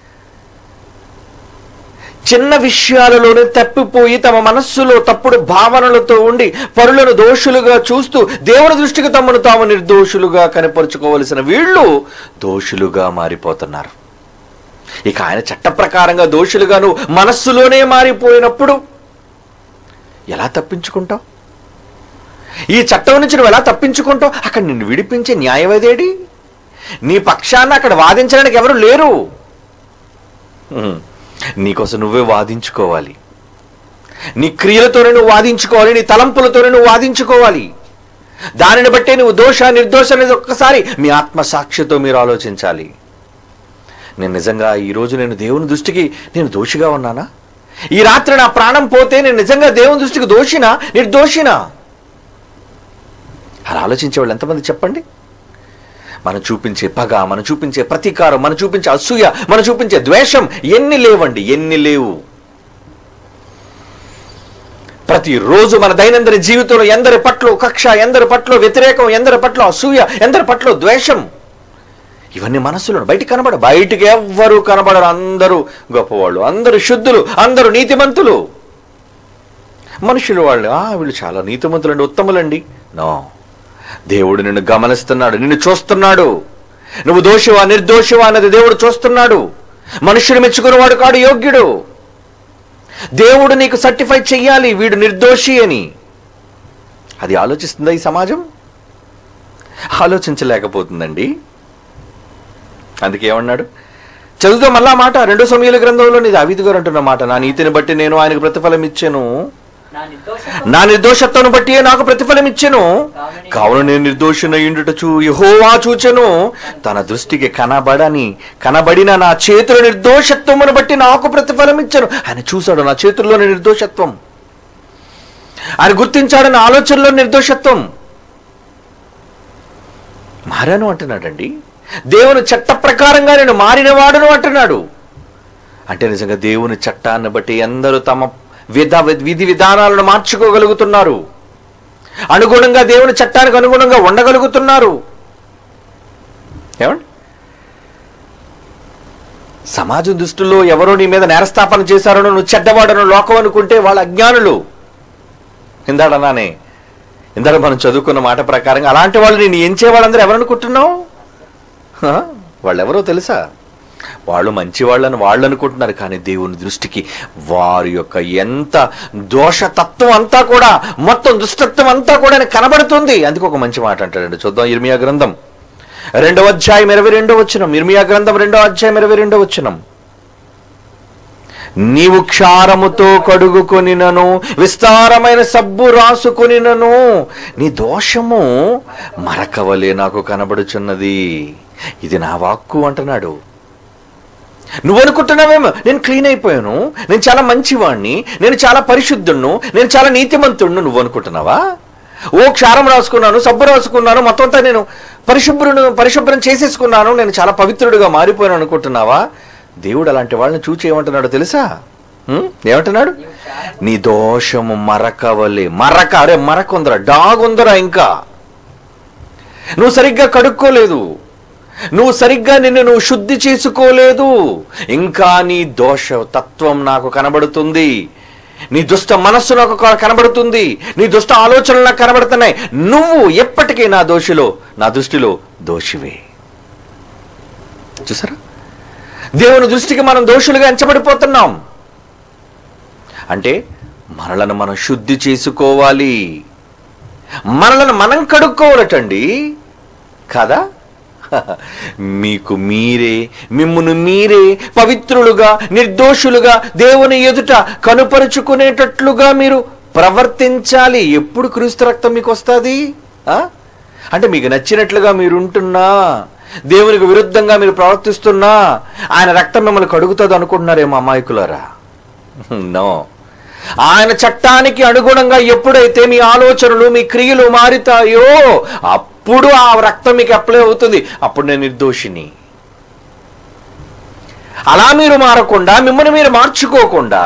చిన్న విషయాలలోనే తప్పిపోయి తమ మనస్సులో తప్పుడు భావనలతో ఉండి పరులను దోషులుగా చూస్తూ దేవుని దృష్టికి తమను తాము నిర్దోషులుగా కనపరుచుకోవలసిన వీళ్ళు దోషులుగా మారిపోతున్నారు ఇక ఆయన చట్ట ప్రకారంగా దోషులుగా నువ్వు మనస్సులోనే మారిపోయినప్పుడు ఎలా తప్పించుకుంటావు ఈ చట్టం నుంచి నువ్వు ఎలా తప్పించుకుంటావు అక్కడ నిన్ను విడిపించే న్యాయవాదేడి నీ పక్షాన అక్కడ వాదించడానికి ఎవరు లేరు హ్మ్. నీకోసం నువ్వే వాదించుకోవాలి నీ క్రియలతోనే నువ్వు వాదించుకోవాలి నీ తలంపులతోనే నువ్వు వాదించుకోవాలి దానిని బట్టే నువ్వు దోష నిర్దోష అనేది ఒక్కసారి మీ ఆత్మసాక్షితో మీరు ఆలోచించాలి నేను నిజంగా ఈ రోజు నేను దేవుని దృష్టికి నేను దోషిగా ఉన్నానా ఈ రాత్రి నా ప్రాణం పోతే నేను నిజంగా దేవుని దృష్టికి దోషినా నిర్దోషినా అలా ఆలోచించే వాళ్ళు ఎంతమంది చెప్పండి మనం చూపించే పగ మనం చూపించే ప్రతీకారం మనం చూపించే అసూయ మనం చూపించే ద్వేషం ఎన్ని లేవండి ఎన్ని లేవు ప్రతిరోజు మన దైనందిన జీవితంలో ఎందరి పట్ల కక్ష ఎందరి పట్ల వ్యతిరేకం ఎందరి పట్ల అసూయ ఎందరి పట్ల ద్వేషం ఇవన్నీ మనస్సులో బయటికి కనబడ బయటికి ఎవ్వరూ కనబడరు అందరూ గొప్పవాళ్ళు అందరూ శుద్ధులు అందరూ నీతిమంతులు మనుషులు వాళ్ళు "ఆ, వీళ్ళు చాలా నీతిమంతులండి ఉత్తములండి నో దేవుడు నిన్ను గమనిస్తున్నాడు నిన్ను చూస్తున్నాడు నువ్వు దోషివా నిర్దోషివా అన్నది దేవుడు చూస్తున్నాడు మనుషుడు మెచ్చుకున్నవాడు కాడు యోగ్యుడు దేవుడు నీకు సర్టిఫై చెయ్యాలి వీడు నిర్దోషి అని అది ఆలోచిస్తుందా ఈ సమాజం ఆలోచించలేకపోతుందండి అందుకే ఏమన్నాడు చదువుతా మళ్ళా మాట రెండో సమయాల గ్రంథంలో ఇది అవిధి గారు అంటున్న మాట నా నీతిని బట్టి నేను ఆయనకు ప్రతిఫలం ఇచ్చాను నా నిర్దోష నా నిర్దోషత్వం బట్టి నాకు ప్రతిఫలం ఇచ్చెను కావున నేను నిర్దోషునయుండుట చూ యహోవా చూచెను తన దృష్టికి కనబడని కనబడిన నా చేతుల నిర్దోషత్వమును బట్టి నాకు ప్రతిఫలం ఇచ్చాను ఆయన చూశాడు నా చేతుల్లోని నిర్దోషత్వం ఆయన గుర్తించాడు నా ఆలోచనలో నిర్దోషత్వం మారాను అంటున్నాడండి దేవుని చట్ట ప్రకారంగా నేను మారినవాడును అంటున్నాడు అంటే నిజంగా దేవుని చట్టాన్ని బట్టి అందరూ తమ విధ విధి విధానాలను మార్చుకోగలుగుతున్నారు అనుగుణంగా దేవుని చట్టానికి అనుగుణంగా ఉండగలుగుతున్నారు ఏమండి సమాజం దృష్టిలో ఎవరో నీ మీద నేరస్థాపన చేశారో నువ్వు చెడ్డవాడను లోకం అనుకుంటే వాళ్ళ అజ్ఞానులు ఇందాడన్నానే ఇందాక మనం చదువుకున్న మాట ప్రకారంగా అలాంటి వాళ్ళు నేను ఎంచే వాళ్ళందరూ ఎవరనుకుంటున్నావు హ? వాళ్ళెవరో తెలుసా వాళ్ళు మంచి వాళ్ళని వాళ్ళు అనుకుంటున్నారు కానీ దేవుని దృష్టికి వారి యొక్క ఎంత దోషతత్వం అంతా కూడా మొత్తం దుష్టత్వం అంతా కూడా ఆయనకు కనబడుతుంది అందుకు ఒక మంచి మాట అంటాడండి చూద్దాం ఇర్మియా గ్రంథం రెండవ అధ్యాయం ఇరవై రెండో వచ్చినం ఇర్మియా గ్రంథం రెండవ అధ్యాయం ఇరవై రెండో వచ్చినం నీవు క్షారముతో కడుగుకొనినను విస్తారమైన సబ్బు రాసుకొనినను నీ దోషము మరకవలే నాకు కనబడుచున్నది ఇది నా వాక్కు అంటున్నాడు నువ్వు అనుకుంటున్నావేమో నేను క్లీన్ అయిపోయాను నేను చాలా మంచివాణ్ణి నేను చాలా పరిశుద్ధుణ్ణు నేను చాలా నీతిమంతుణ్ణు నువ్వు అనుకుంటున్నావా ఓ క్షారం రాసుకున్నాను సబ్బు రాసుకున్నాను మొత్తం అంతా నేను పరిశుభ్రును పరిశుభ్రం చేసేసుకున్నాను నేను చాలా పవిత్రుడిగా మారిపోయాను అనుకుంటున్నావా దేవుడు అలాంటి వాళ్ళని చూచి ఏమంటున్నాడో తెలుసా హ్మ్? ఏమంటున్నాడు నీ దోషము మరకవలే మరక అరే మరక ఉందరా డాగ్ ఉందరా ఇంకా నువ్వు సరిగ్గా కడుక్కోలేదు నువ్వు సరిగ్గా నిన్ను నువ్వు శుద్ధి చేసుకోలేదు ఇంకా నీ దోష తత్వం నాకు కనబడుతుంది నీ దుష్ట మనస్సు నాకు క- కనబడుతుంది నీ దుష్ట ఆలోచనలు నాకు కనబడుతున్నాయి నువ్వు ఎప్పటికీ నా దోషిలో నా దృష్టిలో దోషివే చూసారా దేవుని దృష్టికి మనం దోషులుగా ఎంచబడిపోతున్నాం అంటే మనలను మనం శుద్ధి చేసుకోవాలి మనలను మనం కడుక్కోవాలటండి కదా మీకు మీరే మిమ్మును మీరే పవిత్రులుగా నిర్దోషులుగా దేవుని ఎదుట కనుపరుచుకునేటట్లుగా మీరు ప్రవర్తించాలి ఎప్పుడు క్రీస్తు రక్తం మీకు వస్తుంది అంటే మీకు నచ్చినట్లుగా మీరు ఉంటున్నా దేవునికి విరుద్ధంగా మీరు ప్రవర్తిస్తున్నా ఆయన రక్తం మిమ్మల్ని కడుగుతుంది అనుకుంటున్నారేమో అమాయకులారా నో ఆయన చట్టానికి అనుగుణంగా ఎప్పుడైతే మీ ఆలోచనలు మీ క్రియలు మారుతాయో అప్పుడు ఆ రక్తం మీకు అప్లై అవుతుంది అప్పుడు నేను నిర్దోషిని అలా మీరు మారకుండా మిమ్మల్ని మీరు మార్చుకోకుండా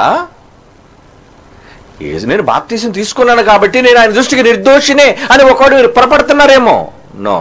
ఏది నేను బాప్తీసం తీసుకున్నాను కాబట్టి నేను ఆయన దృష్టికి నిర్దోషినే అని ఒకడు మీరు పొరపడుతున్నారేమో నో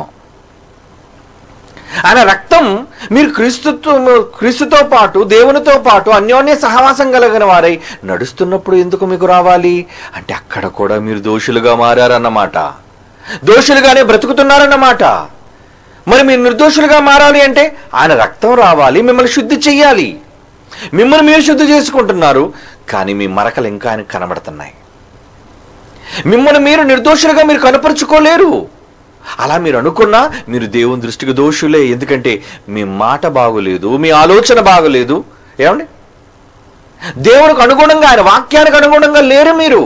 ఆయన రక్తం మీరు క్రీస్తుతో క్రీస్తుతో పాటు దేవునితో పాటు అన్యోన్య సహవాసం కలిగిన వారై నడుస్తున్నప్పుడు ఎందుకు మీకు రావాలి అంటే అక్కడ కూడా మీరు దోషులుగా మారారన్నమాట దోషులుగానే బ్రతుకుతున్నారన్నమాట మరి మీరు నిర్దోషులుగా మారాలి అంటే ఆయన రక్తం రావాలి మిమ్మల్ని శుద్ధి చెయ్యాలి మిమ్మల్ని మీరు శుద్ధి చేసుకుంటున్నారు కానీ మీ మరకలు ఇంకా ఆయనకు కనబడుతున్నాయి మిమ్మల్ని మీరు నిర్దోషులుగా మీరు కనపరుచుకోలేరు అలా మీరు అనుకున్నా మీరు దేవుని దృష్టికి దోషులే ఎందుకంటే మీ మాట బాగోలేదు మీ ఆలోచన బాగోలేదు ఏమండి దేవునికి అనుగుణంగా ఆయన వాక్యానికి అనుగుణంగా లేరు మీరు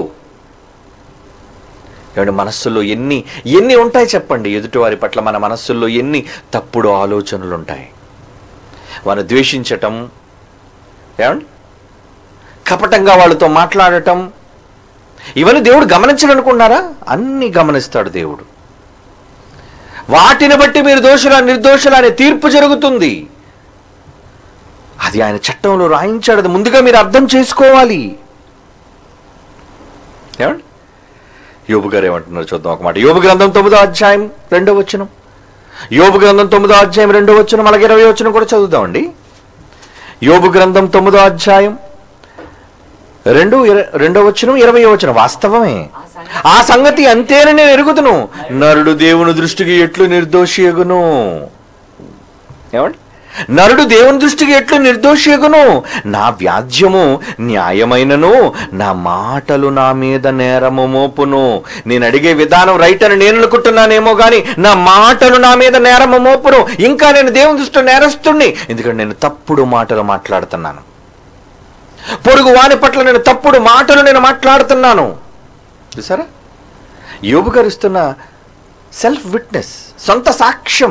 ఏమండి మనస్సులో ఎన్ని ఎన్ని ఉంటాయి చెప్పండి ఎదుటివారి పట్ల మన మనస్సుల్లో ఎన్ని తప్పుడు ఆలోచనలు ఉంటాయి వారు ద్వేషించటం ఏమండి కపటంగా వాళ్ళతో మాట్లాడటం ఇవన్నీ దేవుడు గమనించాలనుకున్నారా అన్ని గమనిస్తాడు దేవుడు వాటిని బట్టి మీరు దోషుల నిర్దోషుల అనే తీర్పు జరుగుతుంది అది ఆయన చట్టంలో రాయించాడు అది ముందుగా మీరు అర్థం చేసుకోవాలి ఏమండి యోబు గారు ఏమంటున్నారు చూద్దాం ఒక మాట యోబు గ్రంథం తొమ్మిదో అధ్యాయం రెండో వచనం యోబు గ్రంథం తొమ్మిదో అధ్యాయం రెండో వచనం అలాగే ఇరవై వచనం కూడా చదువుదామండి యోబు గ్రంథం తొమ్మిదో అధ్యాయం రెండు ఇర- రెండో వచనం ఇరవై వచనం వాస్తవమే ఆ సంగతి ఆ సంగతి అంతేనని నేను ఎరుగుతును నరుడు దేవుని దృష్టికి ఎట్లు నిర్దోషి ఎగును ఏమండి నరుడు దేవుని దృష్టికి ఎట్లు నిర్దోషి ఎగును నా వ్యాజ్యము న్యాయమైనను నా మాటలు నా మీద నేరము మోపును నేను అడిగే విధానం రైట్ అని నేను అనుకుంటున్నానేమో గాని నా మాటలు నా మీద నేరము మోపును ఇంకా నేను దేవుని దృష్టిలో నేరస్తుణ్ణి ఎందుకంటే నేను తప్పుడు మాటలు మాట్లాడుతున్నాను పొరుగు వాని పట్ల నేను తప్పుడు మాటలు నేను మాట్లాడుతున్నాను చూసారా యోబు గారు ఇస్తున్న సెల్ఫ్ విట్నెస్ సొంత సాక్ష్యం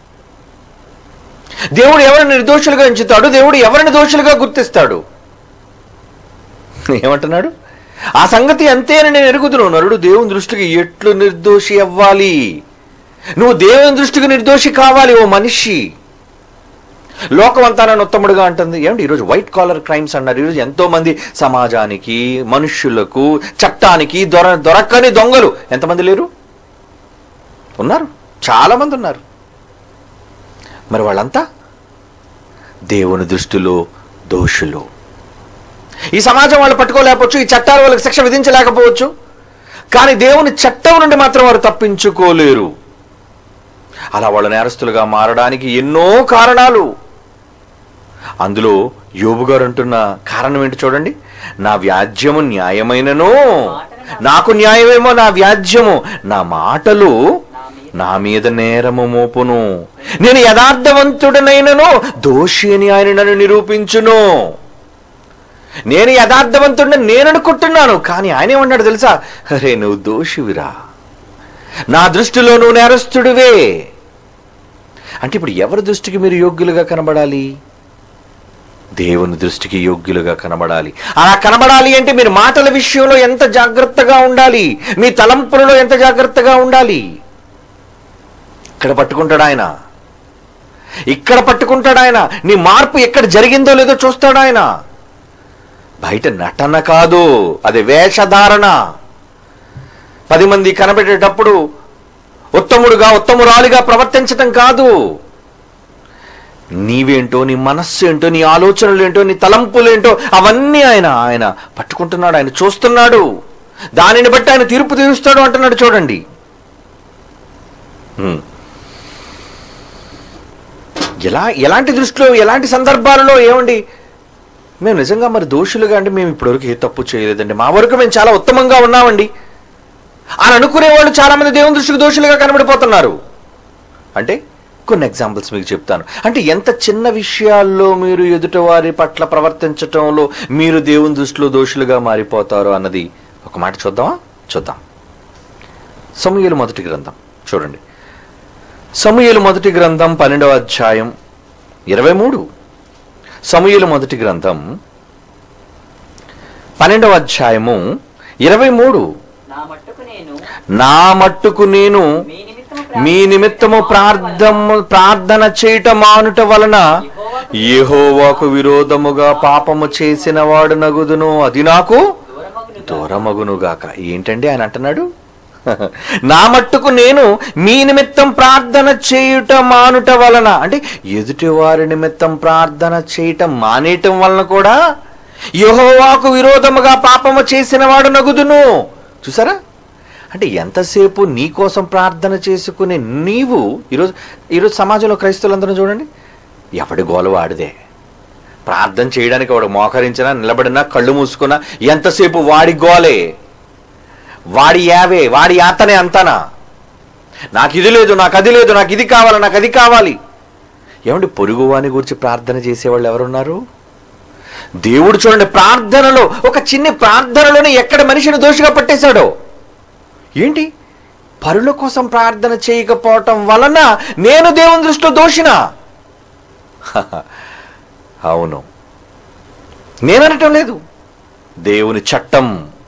దేవుడు ఎవరిని నిర్దోషులుగా ఎంచుతాడు దేవుడు ఎవరిని దోషులుగా గుర్తిస్తాడు ఏమంటున్నాడు ఆ సంగతి అంతేనని నేను ఎరుగుదును నరుడు దేవుని దృష్టికి ఎట్లు నిర్దోషి అవ్వాలి నువ్వు దేవుని దృష్టికి నిర్దోషి కావాలి ఓ మనిషి లోకం అంతా నన్ను ఉత్తముడుగా అంటుంది ఏమండి ఈరోజు వైట్ కాలర్ క్రైమ్స్ అన్నారు ఈరోజు ఎంతో మంది సమాజానికి మనుష్యులకు చట్టానికి దొర దొరకని దొంగలు ఎంతమంది లేరు ఉన్నారు చాలా మంది ఉన్నారు మరి వాళ్ళంతా దేవుని దృష్టిలో దోషులు ఈ సమాజం వాళ్ళు పట్టుకోలేకపోవచ్చు ఈ చట్టాలు వాళ్ళకి శిక్ష విధించలేకపోవచ్చు కానీ దేవుని చట్టం నుండి మాత్రం వారు తప్పించుకోలేరు అలా వాళ్ళ నేరస్తులుగా మారడానికి ఎన్నో కారణాలు అందులో యోబు గారు అంటున్న కారణం ఏంటి చూడండి నా వ్యాజ్యము న్యాయమైనను నాకు న్యాయమేమో నా వ్యాజ్యము నా మాటలు నా మీద నా మీద నేరము మోపును నేను యథార్థవంతుడనైనను దోషి అని ఆయన నన్ను నిరూపించును నేను యథార్థవంతుడిని నేను అనుకుంటున్నాను కానీ ఆయన ఏమన్నాడు తెలుసా అరే నువ్వు దోషివిరా నా దృష్టిలో నువ్వు నేరస్తుడివే అంటే ఇప్పుడు ఎవరి దృష్టికి మీరు యోగ్యులుగా కనబడాలి దేవుని దృష్టికి యోగ్యులుగా కనబడాలి అలా కనబడాలి అంటే మీరు మాటల విషయంలో ఎంత జాగ్రత్తగా ఉండాలి మీ తలంపులలో ఎంత జాగ్రత్తగా ఉండాలి ఇక్కడ పట్టుకుంటాడు ఆయన ఇక్కడ పట్టుకుంటాడు ఆయన నీ మార్పు ఎక్కడ జరిగిందో లేదో చూస్తాడు ఆయన బయట నటన కాదు అది వేషధారణ పది మంది కనబెట్టేటప్పుడు ఉత్తముడుగా ఉత్తమురాలిగా ప్రవర్తించటం కాదు నీవేంటో నీ మనస్సు ఏంటో నీ ఆలోచనలు ఏంటో నీ తలంపులు ఏంటో అవన్నీ ఆయన ఆయన పట్టుకుంటున్నాడు ఆయన చూస్తున్నాడు దానిని బట్టి ఆయన తీర్పు తీరుస్తాడు అంటున్నాడు చూడండి హ్మ్. ఎలా ఎలాంటి దృష్టిలో ఎలాంటి సందర్భాలలో ఏమండి మేము నిజంగా మరి దోషులుగా అంటే మేము ఇప్పటివరకు ఏ తప్పు చేయలేదండి మా వరకు మేము చాలా ఉత్తమంగా ఉన్నామండి అని అనుకునే వాళ్ళు చాలా మంది దేవుని దృష్టికి దోషులుగా కనబడిపోతున్నారు అంటే కొన్ని ఎగ్జాంపుల్స్ మీకు చెప్తాను అంటే ఎంత చిన్న విషయాల్లో మీరు ఎదుటివారి పట్ల ప్రవర్తించటంలో మీరు దేవుని దృష్టిలో దోషులుగా మారిపోతారు అన్నది ఒక మాట చూద్దామా చూద్దాం సమూయేలు మొదటి గ్రంథం చూడండి సమూయేలు మొదటి గ్రంథం పన్నెండవ అధ్యాయం ఇరవై మూడు సమూయేలు మొదటి గ్రంథం పన్నెండవ అధ్యాయము ఇరవై మూడు నా మట్టుకు నేను నా మట్టుకు నేను మీ నిమిత్తము మీ నిమిత్తము ప్రార్థన ప్రార్థన చేయట మానుట వలన యెహోవాకు విరోధముగా పాపము చేసిన వాడు నగుదును అది నాకు దూరమగును దూరమగునుగాక ఏంటండి ఆయన అంటున్నాడు నా మట్టుకు నేను మీ నిమిత్తం ప్రార్థన చేయుట మానుట వలన అంటే ఎదుటి వారి నిమిత్తం ప్రార్థన చేయటం మానేయటం వలన కూడా యెహోవాకు విరోధముగా పాపము చేసిన వాడు నగుదును చూసారా అంటే ఎంతసేపు నీ కోసం ప్రార్థన చేసుకునే నీవు ఈరోజు ఈరోజు సమాజంలో క్రైస్తవులందరూ చూడండి ఎవడి గోల వాడిదే ప్రార్థన చేయడానికి వాడు మోకరించినా నిలబడినా కళ్ళు మూసుకున్నా ఎంతసేపు వాడి గోలే వాడి యావే వాడి యాతనే అంతానా నాకు ఇది లేదు నాకు అది లేదు నాకు ఇది కావాలి నాకు అది కావాలి ఏమండి పొరుగువాని గురించి ప్రార్థన చేసేవాళ్ళు ఎవరున్నారు దేవుడు చూడండి ప్రార్థనలో ఒక చిన్ని ప్రార్థనలోనే ఎక్కడ మనిషిని దోషిగా పట్టేశాడో ఏంటి పరుల కోసం ప్రార్థన చేయకపోవటం వలన నేను దేవుని దృష్టిలో దోషినా అవును నేననటం లేదు దేవుని చట్టం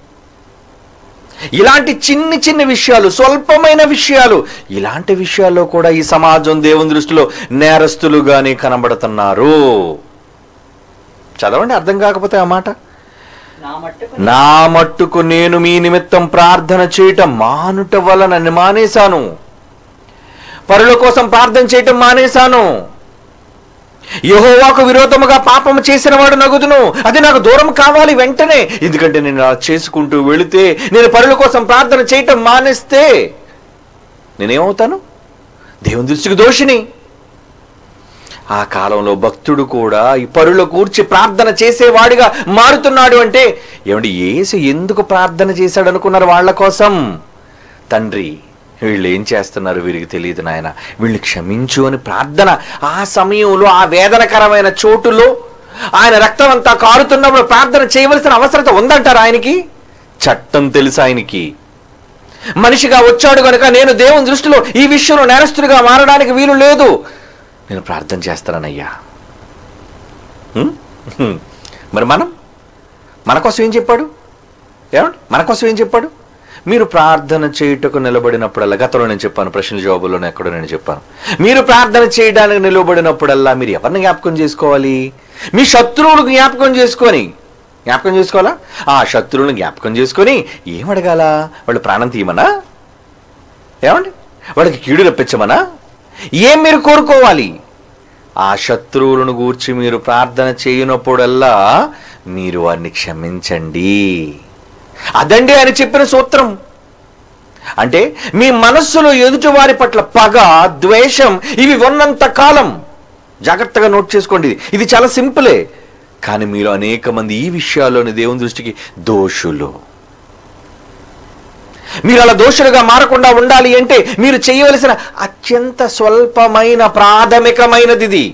ఇలాంటి చిన్ని చిన్ని విషయాలు స్వల్పమైన విషయాలు ఇలాంటి విషయాల్లో కూడా ఈ సమాజం దేవుని దృష్టిలో నేరస్తులుగానే కనబడుతున్నారు చదవండి అర్థం కాకపోతే ఆ మాట నా మట్టుకు నా మట్టుకు నేను మీ నిమిత్తం ప్రార్థన చేయటం మానుట వలన మానేశాను పరుల కోసం ప్రార్థన చేయటం మానేశాను యెహోవాకు విరోధముగా పాపము చేసిన వాడు నగుదును అది నాకు దూరం కావాలి వెంటనే ఎందుకంటే నేను అలా చేసుకుంటూ వెళితే నేను పరుల కోసం ప్రార్థన చేయటం మానేస్తే నేనేమవుతాను దేవుని దృష్టికి దోషిని ఆ కాలంలో భక్తుడు కూడా ఈ పరుల కూర్చి ప్రార్థన చేసేవాడిగా మారుతున్నాడు అంటే ఏమండి యేసు ఎందుకు ప్రార్థన చేశాడు అనుకున్నారు వాళ్ళ కోసం తండ్రి వీళ్ళు ఏం చేస్తున్నారు వీరికి తెలియదు నాయన వీళ్ళని క్షమించు అని ప్రార్థన ఆ సమయంలో ఆ వేదనకరమైన చోటులో ఆయన రక్తం అంతా కారుతున్నప్పుడు ప్రార్థన చేయవలసిన అవసరత ఉందంటారు ఆయనకి చట్టం తెలుసు ఆయనకి మనిషిగా వచ్చాడు గనుక నేను దేవుని దృష్టిలో ఈ విషయంలో నేరస్తుడిగా మారడానికి వీలు లేదు నేను ప్రార్థన చేస్తానయ్యా హ్మ్? హ్మ్. మరి మనం మన కోసం ఏం చెప్పాడు ఏమండి మన కోసం ఏం చెప్పాడు మీరు ప్రార్థన చేయుటకు నిలబడినప్పుడల్లా గతంలో నేను చెప్పాను ప్రశ్న జవాబుల్లోనే ఎక్కడో నేను చెప్పాను మీరు ప్రార్థన చేయడానికి నిలబడినప్పుడల్లా మీరు ఎవరిని జ్ఞాపకం చేసుకోవాలి మీ శత్రువులు జ్ఞాపకం చేసుకొని జ్ఞాపకం చేసుకోవాలా ఆ శత్రువులను జ్ఞాపకం చేసుకొని ఏం అడగాల వాళ్ళు ప్రాణం తీయమనా ఏమండి వాళ్ళకి కీడు రప్పించమనా ఏం మీరు కోరుకోవాలి ఆ శత్రువులను గూర్చి మీరు ప్రార్థన చేయనప్పుడల్లా మీరు వారిని క్షమించండి అదండి ఆయన చెప్పిన సూత్రం అంటే మీ మనస్సులో ఎదుటి వారి పట్ల పగ ద్వేషం ఇవి ఉన్నంత కాలం జాగ్రత్తగా నోట్ చేసుకోండి ఇది. ఇది చాలా సింపులే కానీ మీలో అనేక మంది ఈ విషయాల్లోని దేవుని దృష్టికి దోషులు మీరు అలా దోషులుగా మారకుండా ఉండాలి అంటే మీరు చేయవలసిన అత్యంత స్వల్పమైన ప్రాథమికమైనది ఇది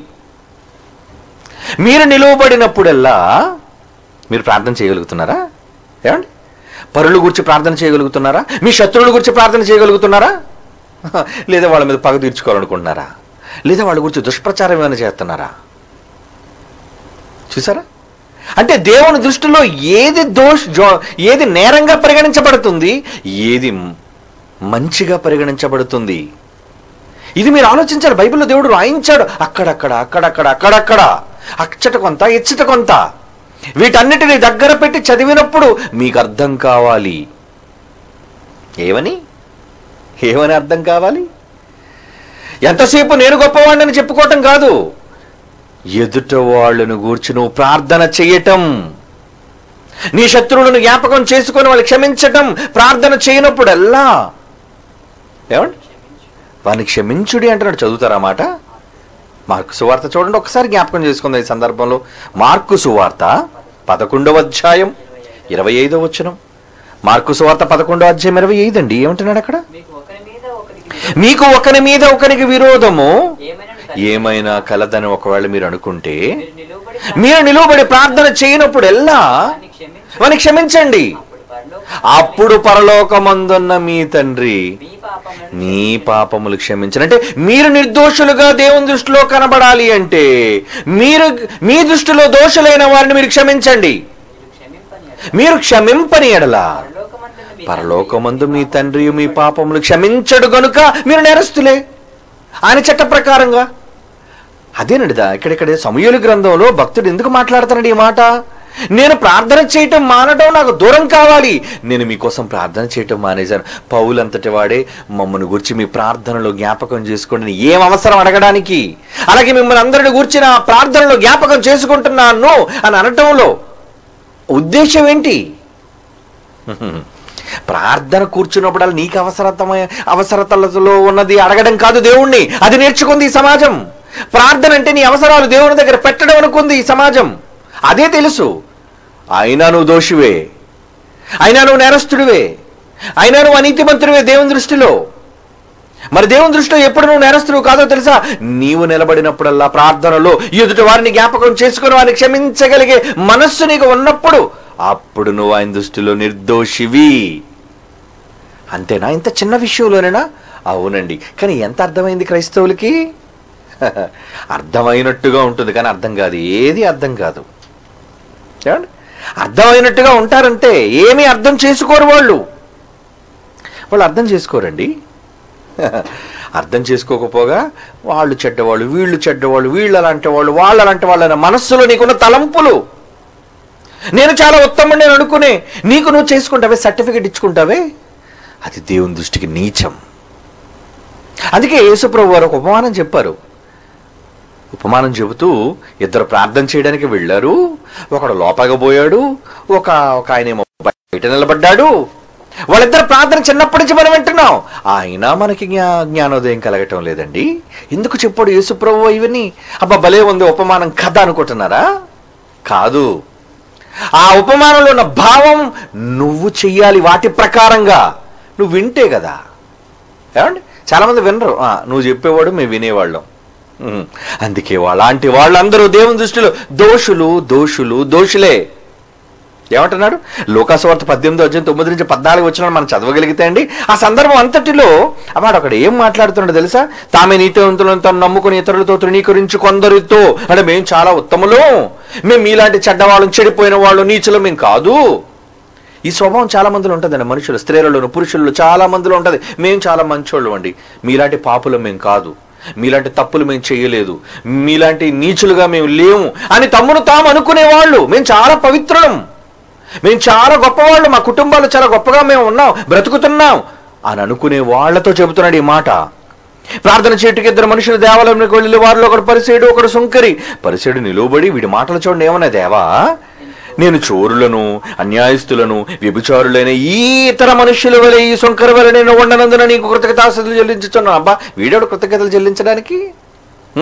మీరు నిలువబడినప్పుడల్లా మీరు ప్రార్థన చేయగలుగుతున్నారా ఏమండి పరుల గురించి ప్రార్థన చేయగలుగుతున్నారా మీ శత్రువుల గురించి ప్రార్థన చేయగలుగుతున్నారా లేదా వాళ్ళ మీద పగ తీర్చుకోవాలనుకుంటున్నారా లేదా వాళ్ళ గురించి దుష్ప్రచారం ఏమైనా చేస్తున్నారా చూసారా అంటే దేవుని దృష్టిలో ఏది దోష్ జో- ఏది నేరంగా పరిగణించబడుతుంది ఏది మ్- మంచిగా పరిగణించబడుతుంది ఇది మీరు ఆలోచించారు బైబిల్లో దేవుడు రాయించాడు అక్కడక్కడ అక్కడక్కడ అక్కడక్కడ అచ్చట కొంత ఇచ్చట కొంత వీటన్నిటిని దగ్గర పెట్టి చదివినప్పుడు మీకు అర్థం కావాలి ఏమని ఏమని అర్థం కావాలి ఎంతసేపు నేను గొప్పవాడిని చెప్పుకోవటం కాదు ఎదుట వాళ్ళను గూర్చి నువ్వు ప్రార్థన చేయటం నీ శత్రువులను జ్ఞాపకం చేసుకొని వాళ్ళు క్షమించటం ప్రార్థన చేయనప్పుడల్లా ఏమండి వారిని క్షమించుడి అంటున్నాడు చదువుతారా మాట మార్కు సువార్త చూడండి ఒకసారి జ్ఞాపకం చేసుకుందాం ఈ సందర్భంలో మార్కు సువార్త పదకొండవ అధ్యాయం ఇరవై ఐదో వచనం మార్కు సువార్త పదకొండవ అధ్యాయం ఇరవై ఐదు అండి ఏమంటున్నాడు అక్కడ మీకు ఒకరి మీద ఒకరికి మీకు ఒకరి మీద ఒకరికి విరోధము ఏమైనా ఏమైనా కలదని ఒకవేళ మీరు అనుకుంటే మీరు నిలువబడి మీరు నిలువబడి ప్రార్థన చేయనప్పుడెల్లా వారిని క్షమించు వారిని క్షమించండి అప్పుడు అప్పుడు పరలోక పరలోకమందున్న మీ తండ్రి మీ పాపములను మీ పాపములు క్షమించను అంటే మీరు నిర్దోషులుగా దేవుని దృష్టిలో కనబడాలి అంటే మీరు మీ దృష్టిలో దోషులైన వారిని మీరు క్షమించండి మీరు క్షమింపని ఎడల మీరు క్షమింపని ఎడలా పరలోకమందున్న మీ పరలోకమందు మీ తండ్రి మీ పాపములు క్షమించడు గనుక మీరు నేరస్తులే ఆయన చట్ట ప్రకారంగా అదేనండిదా ఇక్కడిక్కడ సమయుల గ్రంథంలో భక్తుడు ఎందుకు మాట్లాడుతున్నాడు ఈ మాట నేను ప్రార్థన చేయటం మానటం నాకు దూరం కావాలి నేను మీకోసం ప్రార్థన చేయటం మానేశాను పౌలంతటి వాడే మమ్మల్ని గురించి మీ ప్రార్థనలో జ్ఞాపకం చేసుకోండి ఏం అవసరం అడగడానికి అలాగే మిమ్మల్ని అందరిని గురించి నా ప్రార్థనలో జ్ఞాపకం చేసుకుంటున్నాను అని అనటంలో ఉద్దేశం ఏంటి ప్రార్థన కూర్చున్నప్పుడు నీకు అవసరతమైన అవసరతలతో ఉన్నది అడగడం కాదు దేవుణ్ణి అది నేర్చుకుంది ఈ సమాజం ప్రార్థన అంటే నీ అవసరాలు దేవుని దగ్గర పెట్టడం అనుకుంది ఈ సమాజం అదే తెలుసు అయినా నువ్వు దోషివే అయినా నువ్వు నేరస్తుడివే అయినా నువ్వు అనీతిమంతుడివే దేవుని దృష్టిలో మరి దేవుని దృష్టిలో ఎప్పుడు నువ్వు నేరస్తుడు కాదో తెలుసా నీవు నిలబడినప్పుడల్లా ప్రార్థనలో ఎదుటి వారిని జ్ఞాపకం చేసుకుని వారిని క్షమించగలిగే మనస్సు నీకు ఉన్నప్పుడు అప్పుడు నువ్వు ఆయన దృష్టిలో నిర్దోషివి అంతేనా ఇంత చిన్న విషయంలోనేనా అవునండి కానీ ఎంత అర్థమైంది క్రైస్తవులకి అర్థమైనట్టుగా ఉంటుంది కానీ అర్థం కాదు ఏది అర్థం కాదు ఏమండి అర్థమైనట్టుగా ఉంటారంటే ఏమీ అర్థం చేసుకోరు వాళ్ళు వాళ్ళు అర్థం చేసుకోరండి అర్థం చేసుకోకపోగా వాళ్ళు చెడ్డవాళ్ళు వీళ్ళు చెడ్డవాళ్ళు వీళ్ళు అలాంటి వాళ్ళు వాళ్ళు అలాంటి వాళ్ళు అనే మనస్సులో నీకున్న తలంపులు నేను చాలా ఉత్తమం నేను అనుకునే నీకు నువ్వు చేసుకుంటావే సర్టిఫికెట్ ఇచ్చుకుంటావే అది దేవుని దృష్టికి నీచం అందుకే యేసుప్రభు వారు ఒక ఉపమానం చెప్పారు ఉపమానం చెబుతూ ఇద్దరు ప్రార్థన చేయడానికి వెళ్ళారు ఒకడు లోపగా పోయాడు ఒక ఒక ఆయన ఏమో బయట నిలబడ్డాడు వాళ్ళిద్దరు ప్రార్థన చిన్నప్పటి నుంచి మనం వింటున్నాం అయినా మనకి జ్ఞా జ్ఞానోదయం కలగటం లేదండి ఎందుకు చెప్పాడు యేసుప్రభు ఇవన్నీ అబ్బా భలే ఉంది ఉపమానం కథ అనుకుంటున్నారా కాదు ఆ ఉపమానంలో ఉన్న భావం నువ్వు చెయ్యాలి వాటి ప్రకారంగా నువ్వు వింటే కదా ఏమండి చాలామంది వినరు "ఆ, నువ్వు చెప్పేవాడు మేము వినేవాళ్ళం ఉమ్, అందుకే అలాంటి వాళ్ళందరూ దేవుని దృష్టిలో దోషులు దోషులు దోషులే ఏమంటున్నాడు లోకాసువార్త పద్దెనిమిది వచ్చిన తొమ్మిది నుంచి పద్నాలుగు వచ్చిన మనం చదవగలిగితే అండి ఆ సందర్భం అంతటిలో వాడు అక్కడ ఏం మాట్లాడుతున్నాడు తెలుసా తామే నీతివంతులను తను నమ్ముకుని ఇతరులతో తృణీకరించి కొందరితో అంటే మేము చాలా ఉత్తములు మేము మీలాంటి చెడ్డవాళ్ళం చెడిపోయిన వాళ్ళు నీచులు మేము కాదు ఈ స్వభావం చాలా మందిలో ఉంటుందండి మనుషులు స్త్రీలలోను పురుషుల్లో చాలా మందిలో ఉంటుంది మేము చాలా మంచోళ్ళు అండి మీలాంటి పాపులు మేము కాదు మీలాంటి తప్పులు మేము చేయలేదు మీలాంటి నీచులుగా మేము లేము అని తమ్మును తాము అనుకునేవాళ్ళు మేము చాలా పవిత్రులం మేము చాలా గొప్పవాళ్ళు మా కుటుంబాలు చాలా గొప్పగా మేము ఉన్నాం బ్రతుకుతున్నాం అని అనుకునే వాళ్ళతో చెబుతున్నాడు ఈ మాట ప్రార్థన చేటుకి ఇద్దరు మనుషులు దేవాలయంలోకి వెళ్ళి వారిలో ఒకడు పరిసేడు ఒకడు సుంకరి పరిసేడు నిలువబడి వీడి మాటలు చూడండి ఏమన్నా దేవా నేను చోరులను అన్యాయస్తులను వ్యభిచారులైన ఈ ఇతర మనుష్యుల వలె ఈ సొంకర వలె నేను ఉండనందున నీకు కృతజ్ఞతాస్తులు చెల్లించుతున్నాను అబ్బా వీడోడు కృతజ్ఞతలు చెల్లించడానికి హ్మ్?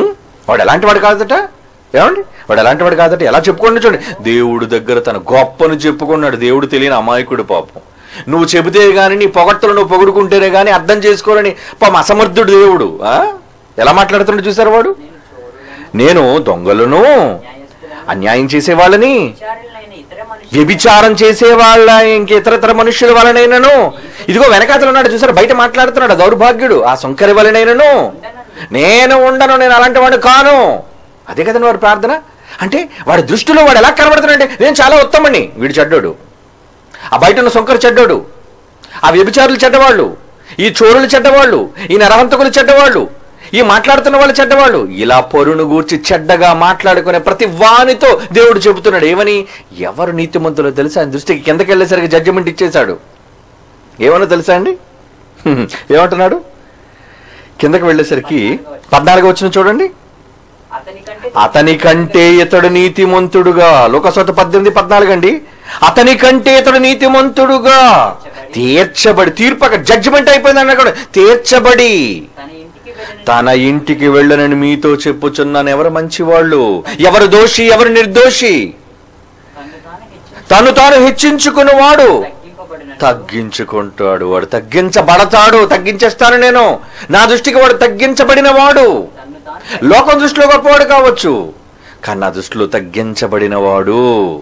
వాడు ఎలాంటి వాడు కాదట ఏమండి వాడు ఎలాంటి వాడు కాదట ఎలా చెప్పుకోండి చూడండి దేవుడు దగ్గర తన గొప్పను చెప్పుకున్నాడు దేవుడు తెలియని అమాయకుడు పాపం నువ్వు చెబితే గాని నీ పొగట్టలు నువ్వు పొగుడుకుంటేనే గాని అర్థం చేసుకోవాలని పాపం అసమర్థుడు దేవుడు ఆ? ఎలా మాట్లాడుతున్నాడు చూసారు వాడు నేను చోరులను నేను దొంగలను న్యాయస్థులను అన్యాయం చేసేవాళ్ళని విచారులైన ఇతర మనుషులు వ్యభిచారం చేసేవాళ్ళ ఇంక ఇతరతర మనుష్యుల వలనైనను ఇదిగో వెనకాతలు ఉన్నాడు చూసారు బయట మాట్లాడుతున్నాడు ఆ దౌర్భాగ్యుడు ఆ సొంకరి వలనైనను నేను ఉండను నేను అలాంటి వాడు కాను అదే కదండి వాడు ప్రార్థన అంటే వాడి దృష్టిలో వాడు ఎలా కనబడుతున్నాడంటే నేను చాలా ఉత్తమని వీడు చెడ్డోడు ఆ బయట ఉన్న సొంకరు చెడ్డోడు ఆ వ్యభిచారులు చెడ్డవాళ్ళు ఈ చోరులు చెడ్డవాళ్ళు ఈ నరహంతకులు చెడ్డవాళ్ళు ఈ మాట్లాడుతున్న వాళ్ళు చెడ్డవాళ్ళు ఇలా పొరును గూర్చి చెడ్డగా మాట్లాడుకునే ప్రతి వానితో దేవుడు చెబుతున్నాడు ఏమని ఎవరు నీతిమంతులో తెలుసా ఆయన దృష్టికి కిందకి వెళ్ళేసరికి జడ్జిమెంట్ ఇచ్చేశాడు ఏమన్నా తెలుసా అండి హ్మ్. ఏమంటున్నాడు కిందకి వెళ్ళేసరికి పద్నాలుగు వచ్చిన చూడండి అతని కంటే అతని కంటే ఇతడు నీతిమంతుడుగా లోకసోత పద్దెనిమిది పద్నాలుగు అండి అతని కంటే ఇతడు నీతిమంతుడుగా తీర్చబడి తీర్పక జడ్జిమెంట్ అయిపోయింది అన్న కూడా తీర్చబడి తన ఇంటికి వెళ్ళిన తన ఇంటికి వెళ్ళనని మీతో చెప్పుచున్నాను ఎవరు మంచివాళ్ళు ఎవరు దోషి ఎవరు నిర్దోషి తను తాను హెచ్చించి తను తాను హెచ్చించుకున్నవాడు తగ్గింపబడిన తగ్గించుకుంటాడు వాడు తగ్గించబడతాడు తగ్గించేస్తాను నేను నా దృష్టికి వాడు తగ్గించబడిన వాడు తను తాను లోకం దృష్టిలో గొప్పవాడు కావచ్చు కానీ నా దృష్టిలో తగ్గించబడిన వాడు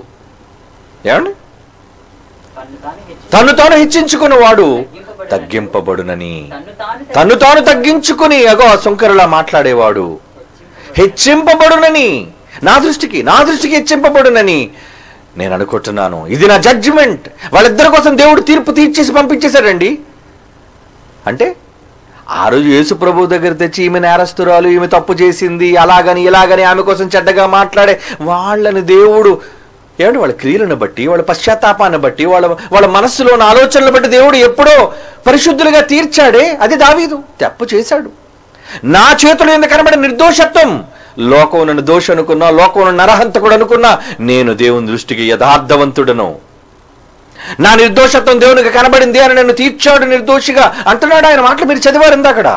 ఏమండి తను తాను హెచ్చి తను తాను హెచ్చించుకున్నవాడు తగ్గింపబడునని తను తాను తను తాను తగ్గించుకుని అగో ఆ సుంకరులా మాట్లాడేవాడు హెచ్చింపబడునని నా దృష్టికి నా దృష్టికి హెచ్చింపబడునని నేను అనుకుంటున్నాను ఇది నా జడ్జిమెంట్ వాళ్ళిద్దరి కోసం దేవుడు తీర్పు తీర్చేసి పంపించేశాడండి అంటే ఆ రోజు యేసు ప్రభు దగ్గర తెచ్చి ఈమె నేరస్తురాలు ఈమె తప్పు చేసింది అలాగని ఇలాగని ఆమె కోసం చెడ్డగా మాట్లాడే వాళ్ళని దేవుడు ఏమంటే వాళ్ళ క్రియలను బట్టి వాళ్ళ పశ్చాత్తాపాన్ని బట్టి వాళ్ళ వాళ్ళ మనస్సులో ఉన్న ఆలోచనలు బట్టి దేవుడు ఎప్పుడో పరిశుద్ధులుగా తీర్చాడే అది దావీదు తప్పు చేశాడు నా చేతులు ఎందుకు కనబడే నిర్దోషత్వం లోకం నన్ను దోష అనుకున్నా లోకం నన్ను నరహంతకుడు అనుకున్నా నేను దేవుని దృష్టికి యథార్థవంతుడను నా నిర్దోషత్వం దేవునికి కనబడింది అని నన్ను తీర్చాడు నిర్దోషిగా అంటున్నాడు ఆయన మాటలు మీరు చదివారు ఇందాకడ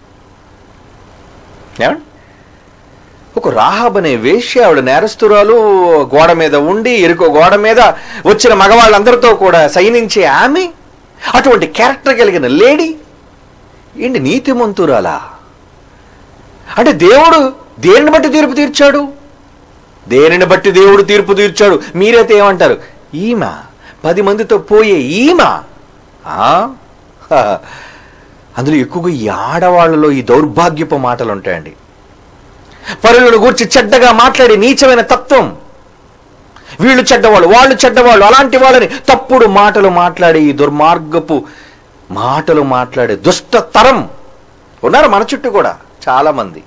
ఏమండి ఒక రాహబ్ అనే వేశ్య ఆవిడ నేరస్తురాలు గోడ మీద ఉండి ఎరుకో గోడ మీద వచ్చిన మగవాళ్ళందరితో కూడా సైనించే ఆమె అటువంటి క్యారెక్టర్ కలిగిన లేడీ ఏంటి నీతిమంతురాలా అంటే దేవుడు దేనిని బట్టి తీర్పు తీర్చాడు దేనిని బట్టి దేవుడు తీర్పు తీర్చాడు మీరైతే ఏమంటారు ఈమె పది మందితో పోయే ఈమె ఆ? హ. అందులో ఎక్కువగా ఈ ఆడవాళ్ళలో ఈ దౌర్భాగ్యపు మాటలు ఉంటాయండి పరులను గూర్చి చెడ్డగా మాట్లాడే నీచమైన తత్వం వీళ్ళు చెడ్డవాళ్ళు వాళ్ళు చెడ్డవాళ్ళు అలాంటి వాళ్ళని తప్పుడు మాటలు మాట్లాడే ఈ దుర్మార్గపు మాటలు మాట్లాడే దుష్ట తరం ఉన్నారు మన చుట్టూ కూడా చాలా మంది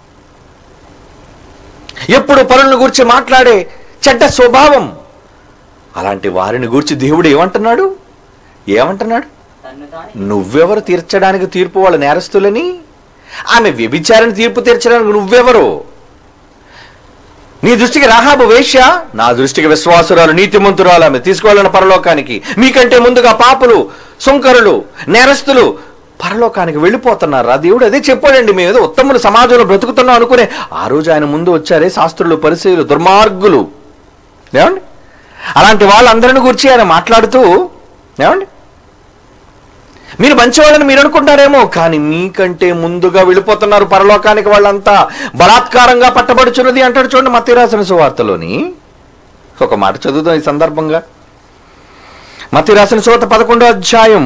ఎప్పుడు పరులను గురించి మాట్లాడే చెడ్డ స్వభావం అలాంటి వారిని గురించి దేవుడు ఏమంటున్నాడు ఏమంటున్నాడు తను తాను నువ్వెవరు తీర్చడానికి తీర్పు వాళ్ళ నేరస్తులని ఆమె వ్యభిచారణ తీర్పు తీర్చడానికి నువ్వెవరు నీ దృష్టికి రాహాబు వేశ్య నా దృష్టికి విశ్వాసురాలు నీతిమంతురాలు ఆమె తీసుకువెళ్ళిన పరలోకానికి మీకంటే ముందుగా పాపులు సుంకరులు నేరస్తులు పరలోకానికి వెళ్ళిపోతున్నారు ఆ దేవుడు అదే చెప్పాడండి మేము ఏదో ఉత్తములు సమాజంలో బ్రతుకుతున్నాం అనుకునే ఆ రోజు ఆయన ముందు వచ్చారే శాస్త్రులు పరిశీలు దుర్మార్గులు ఏమండి అలాంటి వాళ్ళందరిని గురించి ఆయన మాట్లాడుతూ ఏమండి మీరు మంచివాళ్ళని మీరు అనుకుంటారేమో కానీ మీకంటే ముందుగా వెళ్ళిపోతున్నారు పరలోకానికి వాళ్ళంతా బలాత్కారంగా పట్టబడుచున్నది అంటాడు చూడండి మత్తి రాసిన సువార్తలోని ఒక మాట చదువుదాం ఈ సందర్భంగా మత్తి రాసిన సువార్త పదకొండో అధ్యాయం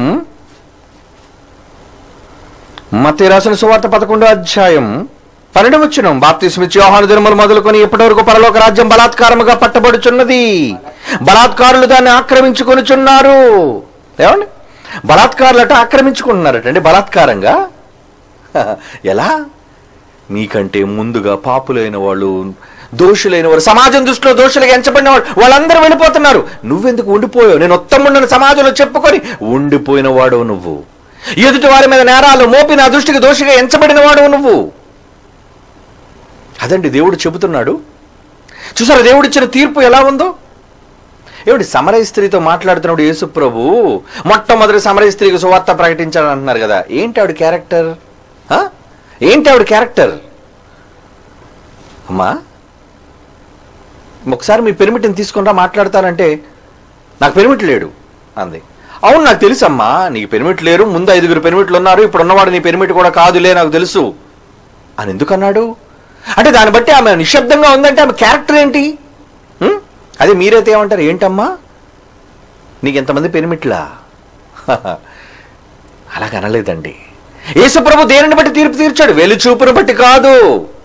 మత్తి రాసిన సువార్త పదకొండో అధ్యాయం పన్నెండు వచ్చిన బాప్తిస్మిచ్చి యోహాను దినములు మొదలుకొని ఇప్పటి వరకు పరలోక రాజ్యం బలాత్కారముగా పట్టబడుచున్నది బలాత్కారులు దాన్ని ఆక్రమించుకొనుచున్నారు ఏమండి బలాత్కారులట ఆక్రమించుకుంటున్నారట అండి బలాత్కారంగా ఎలా మీకంటే ముందుగా పాపులైన వాళ్ళు దోషులైన వారు సమాజం దృష్టిలో దోషులుగా ఎంచబడిన వాళ్ళు వాళ్ళందరూ వెళ్ళిపోతున్నారు నువ్వెందుకు ఉండిపోయావు నేను ఉత్తముండని సమాజంలో చెప్పుకొని ఉండిపోయిన వాడు నువ్వు ఎదుటి వారి మీద నేరాలు మోపి నా దృష్టికి దోషిగా ఎంచబడిన వాడు నువ్వు అదండి దేవుడు చెబుతున్నాడు చూసారా దేవుడు ఇచ్చిన తీర్పు ఎలా ఉందో ఏమిటి సమరయ స్త్రీతో మాట్లాడుతున్నప్పుడు యేసు ప్రభు మొట్టమొదటి సమరయ స్త్రీకి సువార్త ప్రకటించాడు అంటున్నారు కదా ఏంటి ఆవిడ క్యారెక్టర్ ఆ? ఏంటి ఆవిడ క్యారెక్టర్ అమ్మా ఒకసారి మీ పెర్మిట్ని తీసుకునిరా మాట్లాడతానంటే నాకు పెర్మిట్ లేడు అంది అవును నాకు తెలుసమ్మా నీకు పెర్మిట్ లేరు ముందు ఐదుగురు పెర్మిట్లు ఉన్నారు ఇప్పుడు ఉన్నవాడు నీ పెర్మిట్ కూడా కాదులే నాకు తెలుసు అని ఎందుకు అన్నాడు అంటే దాన్ని బట్టి ఆమె నిశ్శబ్దంగా ఉందంటే ఆమె క్యారెక్టర్ ఏంటి హ్మ్? అదే మీరైతే ఏమంటారు ఏంటమ్మా నీకు ఎంతమంది పెర్మిట్లా అలాగ అనలేదండి యేసుప్రభు దేనిని బట్టి తీర్పు తీర్చాడు వెలుచూపును బట్టి కాదు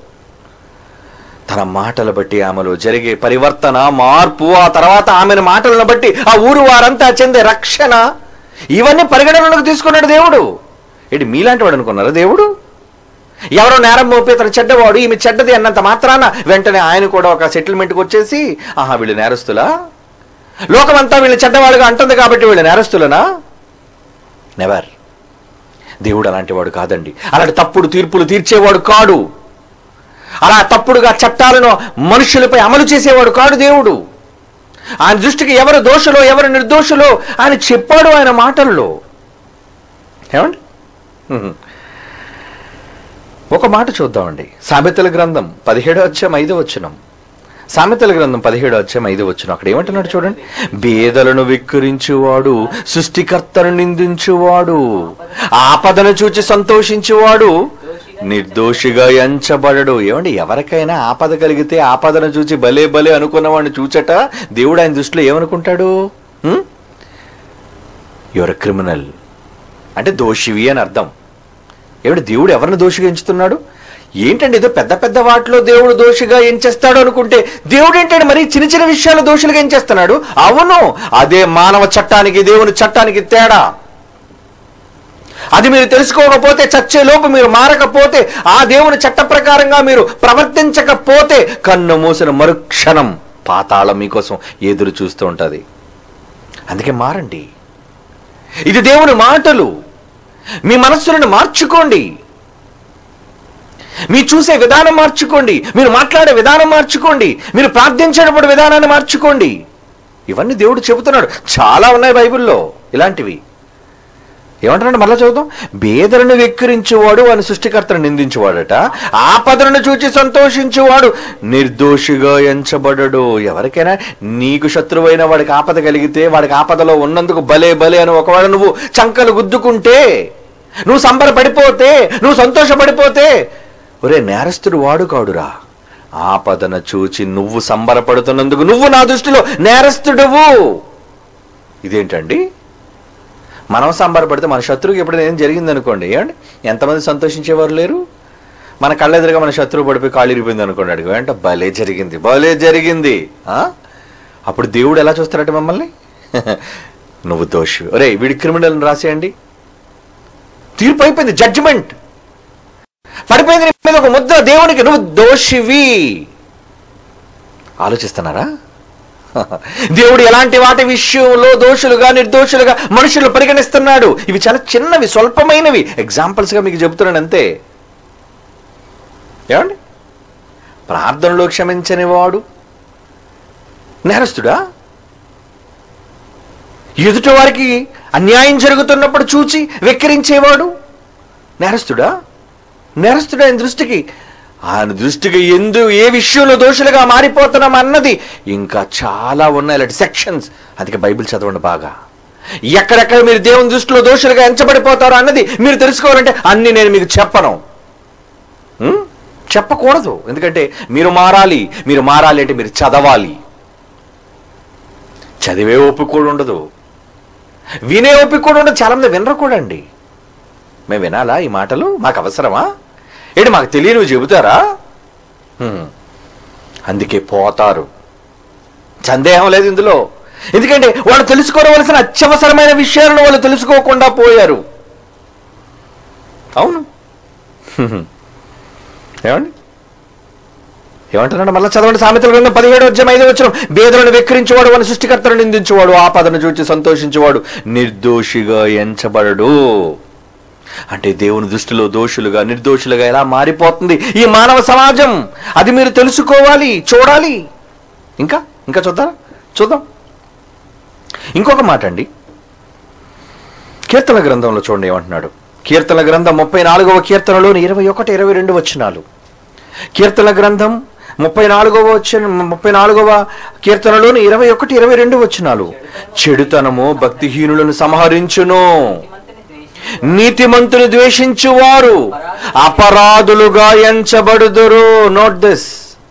తన మాటలు బట్టి ఆమెలో జరిగే పరివర్తన మార్పు ఆ తర్వాత ఆమెను మాటలను బట్టి ఆ ఊరు వారంతా చెందే రక్షణ ఇవన్నీ పరిగణనలోకి తీసుకున్నాడు దేవుడు ఏంటి మీలాంటి వాడు అనుకున్నారా దేవుడు ఎవరో నేరం మోపి తన చెడ్డవాడు ఈమె చెడ్డది అన్నంత మాత్రాన వెంటనే ఆయన కూడా ఒక సెటిల్మెంట్కి వచ్చేసి ఆహా వీళ్ళు నేరస్తులా లోకమంతా వీళ్ళు చెడ్డవాడుగా అంటుంది కాబట్టి వీళ్ళు నేరస్తులనా నెవర్ దేవుడు అలాంటి వాడు కాదండి అలాంటి తప్పుడు తీర్పులు తీర్చేవాడు కాడు అలా తప్పుడుగా చట్టాలను మనుషులపై అమలు చేసేవాడు కాడు దేవుడు ఆయన దృష్టికి ఎవరు దోషులో ఎవరు నిర్దోషులో ఆయన చెప్పాడు ఆయన మాటల్లో ఏమండి హ్మ్. ఒక మాట చూద్దామండి సామెతల గ్రంథం పదిహేడో వచ్చాం ఐదో వచ్చినం సామెతల గ్రంథం పదిహేడో వచ్చాం ఐదో వచ్చిన అక్కడ ఏమంటున్నాడు చూడండి బేదలను విక్కరించువాడు సృష్టికర్తను నిందించువాడు ఆపదను చూచి సంతోషించువాడు నిర్దోషిగా ఎంచబడడు ఏమండి ఎవరికైనా ఆపద కలిగితే ఆపదను చూచి భలే భలే అనుకున్న వాడిని చూచట దేవుడు ఆయన దృష్టిలో ఏమనుకుంటాడు యువర్ క్రిమినల్ అంటే దోషివి అని అర్థం ఏమిటి దేవుడు ఎవరిని దోషిగా ఎంచుతున్నాడు ఏంటండి ఏదో పెద్ద పెద్ద వాటిలో దేవుడు దోషిగా ఎంచేస్తాడు అనుకుంటే దేవుడు ఏంటంటే మరి చిన్న చిన్న విషయాలు దోషులుగా ఎంచేస్తున్నాడు అవును అదే మానవ చట్టానికి దేవుని చట్టానికి తేడా అది మీరు తెలుసుకోకపోతే చచ్చే లోపు మీరు మారకపోతే ఆ దేవుని చట్ట ప్రకారంగా మీరు ప్రవర్తించకపోతే కన్ను మూసిన మరుక్షణం పాతాళం మీకోసం ఎదురు చూస్తూ ఉంటుంది అందుకే మారండి ఇది దేవుని మాటలు మీ మనస్సులను మార్చుకోండి మీ చూసే విధానం మార్చుకోండి మీరు మాట్లాడే విధానం మార్చుకోండి మీరు ప్రార్థించేటప్పుడు విధానాన్ని మార్చుకోండి ఇవన్నీ దేవుడు చెబుతున్నాడు చాలా ఉన్నాయి బైబిల్లో ఇలాంటివి ఏమంటారంటే మళ్ళా చదువుతాం బేదలను వెక్కిరించేవాడు అని సృష్టికర్తను నిందించేవాడట ఆపదలను చూచి సంతోషించేవాడు నిర్దోషిగా ఎంచబడడు ఎవరికైనా నీకు శత్రువైన వాడికి ఆపద కలిగితే వాడికి ఆపదలో ఉన్నందుకు భలే భలే అని ఒకవేళ నువ్వు చంకలు గుద్దుకుంటే నువ్వు సంబరపడిపోతే నువ్వు సంతోషపడిపోతే ఒరే నేరస్తుడు వాడు కాడురా ఆపదన చూచి నువ్వు సంబరపడుతున్నందుకు నువ్వు నా దృష్టిలో నేరస్తుడువు ఇదేంటండి మనం సంబరపడితే మన శత్రువుకి ఎప్పుడైనా ఏం జరిగింది అనుకోండి ఏమండి ఎంతమంది సంతోషించేవారు లేరు మన కళ్ళెదురుగా మన శత్రువు పడిపోయి కాళ్ళు ఇరిపోయింది అనుకోండి అడిగి అంటే భలే జరిగింది భలే జరిగింది ఆ? అప్పుడు దేవుడు ఎలా చూస్తారట మమ్మల్ని నువ్వు దోషి ఒరే వీడి క్రిమినల్ రాసేయండి తీర్పు అయిపోయింది జడ్జిమెంట్ పడిపోయింది నీ మీద ఒక ముద్ర దేవునికి నువ్వు దోషివి ఆలోచిస్తున్నారా దేవుడు ఎలాంటి వాటి విషయంలో దోషులుగా నిర్దోషులుగా మనుషులు పరిగణిస్తున్నాడు ఇవి చాలా చిన్నవి స్వల్పమైనవి ఎగ్జాంపుల్స్ గా మీకు చెబుతున్నాను అంతే ఏమండి ప్రార్థనలో క్షమించని వాడు నేరస్తుడా ఎదుటి వారికి అన్యాయం జరుగుతున్నప్పుడు చూచి వెక్కిరించేవాడు నేరస్తుడా నేరస్తుడు ఆయన దృష్టికి ఆయన దృష్టికి ఎందు ఏ విషయంలో దోషులుగా మారిపోతున్నాం అన్నది ఇంకా చాలా ఉన్నాయి ఇలాంటి సెక్షన్స్ అందుకే బైబిల్ చదవండి బాగా ఎక్కడెక్కడ మీరు దేవుని దృష్టిలో దోషులుగా ఎంచబడిపోతారో అన్నది మీరు తెలుసుకోవాలంటే అన్ని నేను మీకు చెప్పను ఉం? చెప్పకూడదు ఎందుకంటే మీరు మారాలి మీరు మారాలి అంటే మీరు చదవాలి చదివే ఓపిక కూడా ఉండదు వినే ఓపిక కూడా ఉండదు చాలా మంది వినరు కూడా అండి మేము వినాలా ఈ మాటలు మాకు అవసరమా ఏంటి మాకు తెలియనివి చెబుతారా హ్మ్. అందుకే పోతారు సందేహం లేదు ఇందులో ఎందుకంటే వాళ్ళు తెలుసుకోవలసిన అత్యవసరమైన విషయాలను వాళ్ళు తెలుసుకోకుండా పోయారు అవును హ్మ్. ఏమండి ఏమంటున్నాడు మళ్ళీ చదవండి సామెతల గ్రంథం పదిహేడు వచ్చాం ఐదు వచ్చిన బేదలను వెక్కిరించేవాడు వాని సృష్టికర్తను నిందించేవాడు ఆపదను చూచి సంతోషించేవాడు నిర్దోషిగా ఎంచబడడు అంటే దేవుని దృష్టిలో దోషులుగా నిర్దోషులుగా ఎలా మారిపోతుంది ఈ మానవ సమాజం అది మీరు తెలుసుకోవాలి చూడాలి ఇంకా ఇంకా చూద్దాం చూద్దాం ఇంకొక మాట అండి కీర్తన గ్రంథంలో చూడండి ఏమంటున్నాడు కీర్తన గ్రంథం ముప్పై నాలుగవ కీర్తనలోని ఇరవై ఒకటి ఇరవై రెండు వచ్చినాలు కీర్తన గ్రంథం ముప్పై నాలుగవ వచ్చిన ముప్పై నాలుగవ కీర్తనలోని ఇరవై ఒకటి ఇరవై రెండు వచ్చినాలు చెడుతనము భక్తిహీనులను సంహరించును నీతిమంతుని ద్వేషించు నీతిమంతుని ద్వేషించువారు అపరాధులుగా ఎంచబడుదురు నోట్ దిస్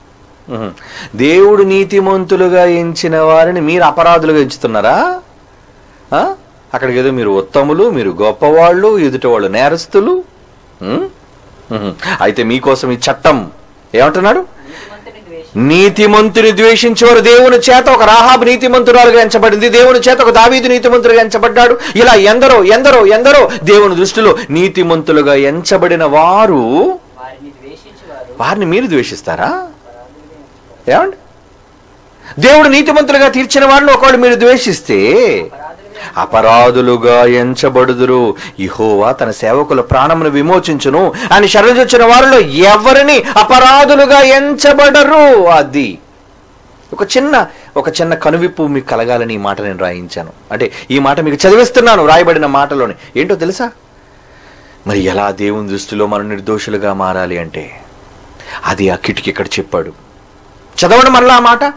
దేవుడు నీతిమంతులుగా ఎంచిన వారిని మీరు అపరాధులుగా ఎంచుతున్నారా ఆ? అక్కడికి ఏదో మీరు ఉత్తములు మీరు గొప్పవాళ్ళు ఎదుటి వాళ్ళు నేరస్తులు ఉం? ఉహు. అయితే మీకోసం ఈ చట్టం ఏమంటున్నాడు నీతిమంతుని ద్వేషించు నీతిమంతుని ద్వేషించేవారు దేవుని చేత ఒక రాహాబు నీతిమంతురాలుగా ఎంచబడింది దేవుని చేత ఒక దావీదు నీతిమంతులుగా ఎంచబడ్డాడు ఇలా ఎందరో ఎందరో ఎందరో దేవుని దృష్టిలో నీతిమంతులుగా ఎంచబడిన వారు వారిని ద్వేషించువారు వారిని మీరు ద్వేషిస్తారా ఏమండి దేవుడు నీతిమంతులుగా తీర్చిన వారిని ఒకవేళ మీరు ద్వేషిస్తే అపరాధులుగా అపరాధులుగా ఎంచబడుదురు ఇహోవా తన సేవకుల ప్రాణమును విమోచించును అని శరణొచ్చిన వారిలో ఎవరిని అపరాధులుగా ఎంచబడరు అది ఒక చిన్న ఒక చిన్న కనువిప్పు మీకు కలగాలని ఈ మాట నేను రాయించాను అంటే ఈ మాట మీకు చదివిస్తున్నాను రాయబడిన మాటలోని ఏంటో తెలుసా మరి ఎలా దేవుని దృష్టిలో మనం నిర్దోషులుగా మారాలి అంటే అది ఆ కిటికీ ఇక్కడ చెప్పాడు చదవండి మరలా ఆ మాట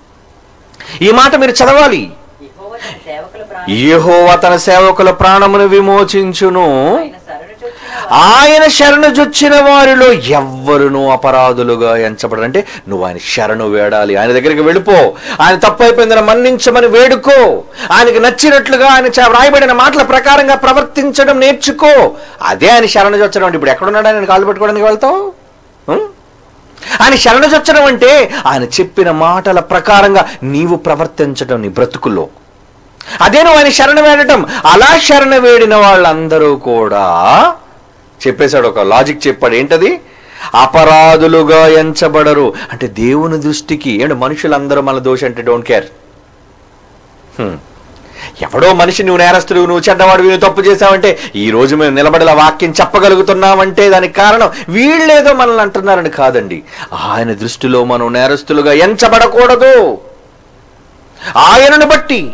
ఈ మాట మీరు చదవాలి యెహోవా తన సేవకుల ప్రాణం యెహోవా తన సేవకుల ప్రాణమును విమోచించును ఆయన శరణు చొచ్చిన ఆయన శరణు జొచ్చిన వారిలో ఎవ్వరును అపరాధులుగా ఎంచబడరు అంటే నువ్వు ఆయన శరణు వేడాలి ఆయన దగ్గరికి వెళ్ళిపో ఆయన తప్పు అయిపోయిందని మన్నించమని వేడుకో ఆయనకి నచ్చినట్లుగా ఆయన చ- వ్రాయబడిన మాటల ప్రకారంగా ప్రవర్తించడం నేర్చుకో అదే ఆయన శరణు జొచ్చడం అంటే ఇప్పుడు ఎక్కడున్నాడు ఆయన కాలు పెట్టుకోవడానికి వెళ్తావు ఉం? ఆయన శరణు జొచ్చడం అంటే ఆయన చెప్పిన మాటల ప్రకారంగా నీవు ప్రవర్తించడం నీ బ్రతుకుల్లో అదే నువ్వు ఆయన శరణ వేడటం అలా శరణ వేడిన వాళ్ళందరూ కూడా చెప్పేశాడు ఒక లాజిక్ చెప్పాడు ఏంటది అపరాధులుగా ఎంచబడరు అంటే దేవుని దృష్టికి ఏంటి మనుషులందరూ మన దోషం అంటే డోంట్ కేర్ ఎవడో మనిషి నువ్వు నేరస్తుడు నువ్వు చెడ్డవాడు నువ్వు తప్పు చేశావంటే ఈ రోజు మేము నిలబడేలా వాక్యం చెప్పగలుగుతున్నామంటే దానికి కారణం వీళ్ళేదో మనల్ని అంటున్నారని కాదండి ఆయన దృష్టిలో మనం నేరస్తులుగా ఎంచబడకూడదు ఆయనను బట్టి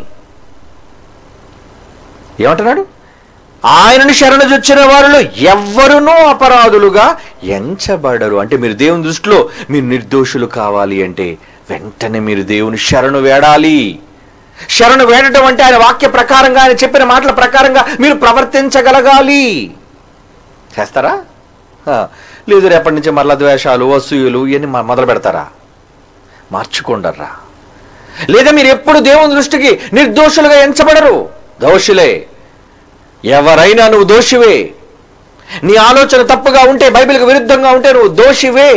ఏమంటున్నాడు ఆయనను శరణజొచ్చిన వారిలో ఎవ్వరునూ అపరాధులుగా ఎంచబడరు అంటే మీరు దేవుని దృష్టిలో మీరు నిర్దోషులు కావాలి అంటే వెంటనే మీరు దేవుని శరణు వేడాలి శరణు వేడటం అంటే ఆయన వాక్య ప్రకారంగా ఆయన చెప్పిన మాటల ప్రకారంగా మీరు ప్రవర్తించగలగాలి చేస్తారా ఆ, లేదు రేపటి నుంచి మరల ద్వేషాలు వసూయులు ఇవన్నీ మ- మొదలు పెడతారా మార్చుకోండర్రా లేదా మీరు ఎప్పుడు దేవుని దృష్టికి నిర్దోషులుగా ఎంచబడరు దోషులే ఎవరైనా నువ్వు దోషివే నీ ఆలోచన తప్పుగా ఉంటే బైబిల్కి విరుద్ధంగా ఉంటే నువ్వు దోషివే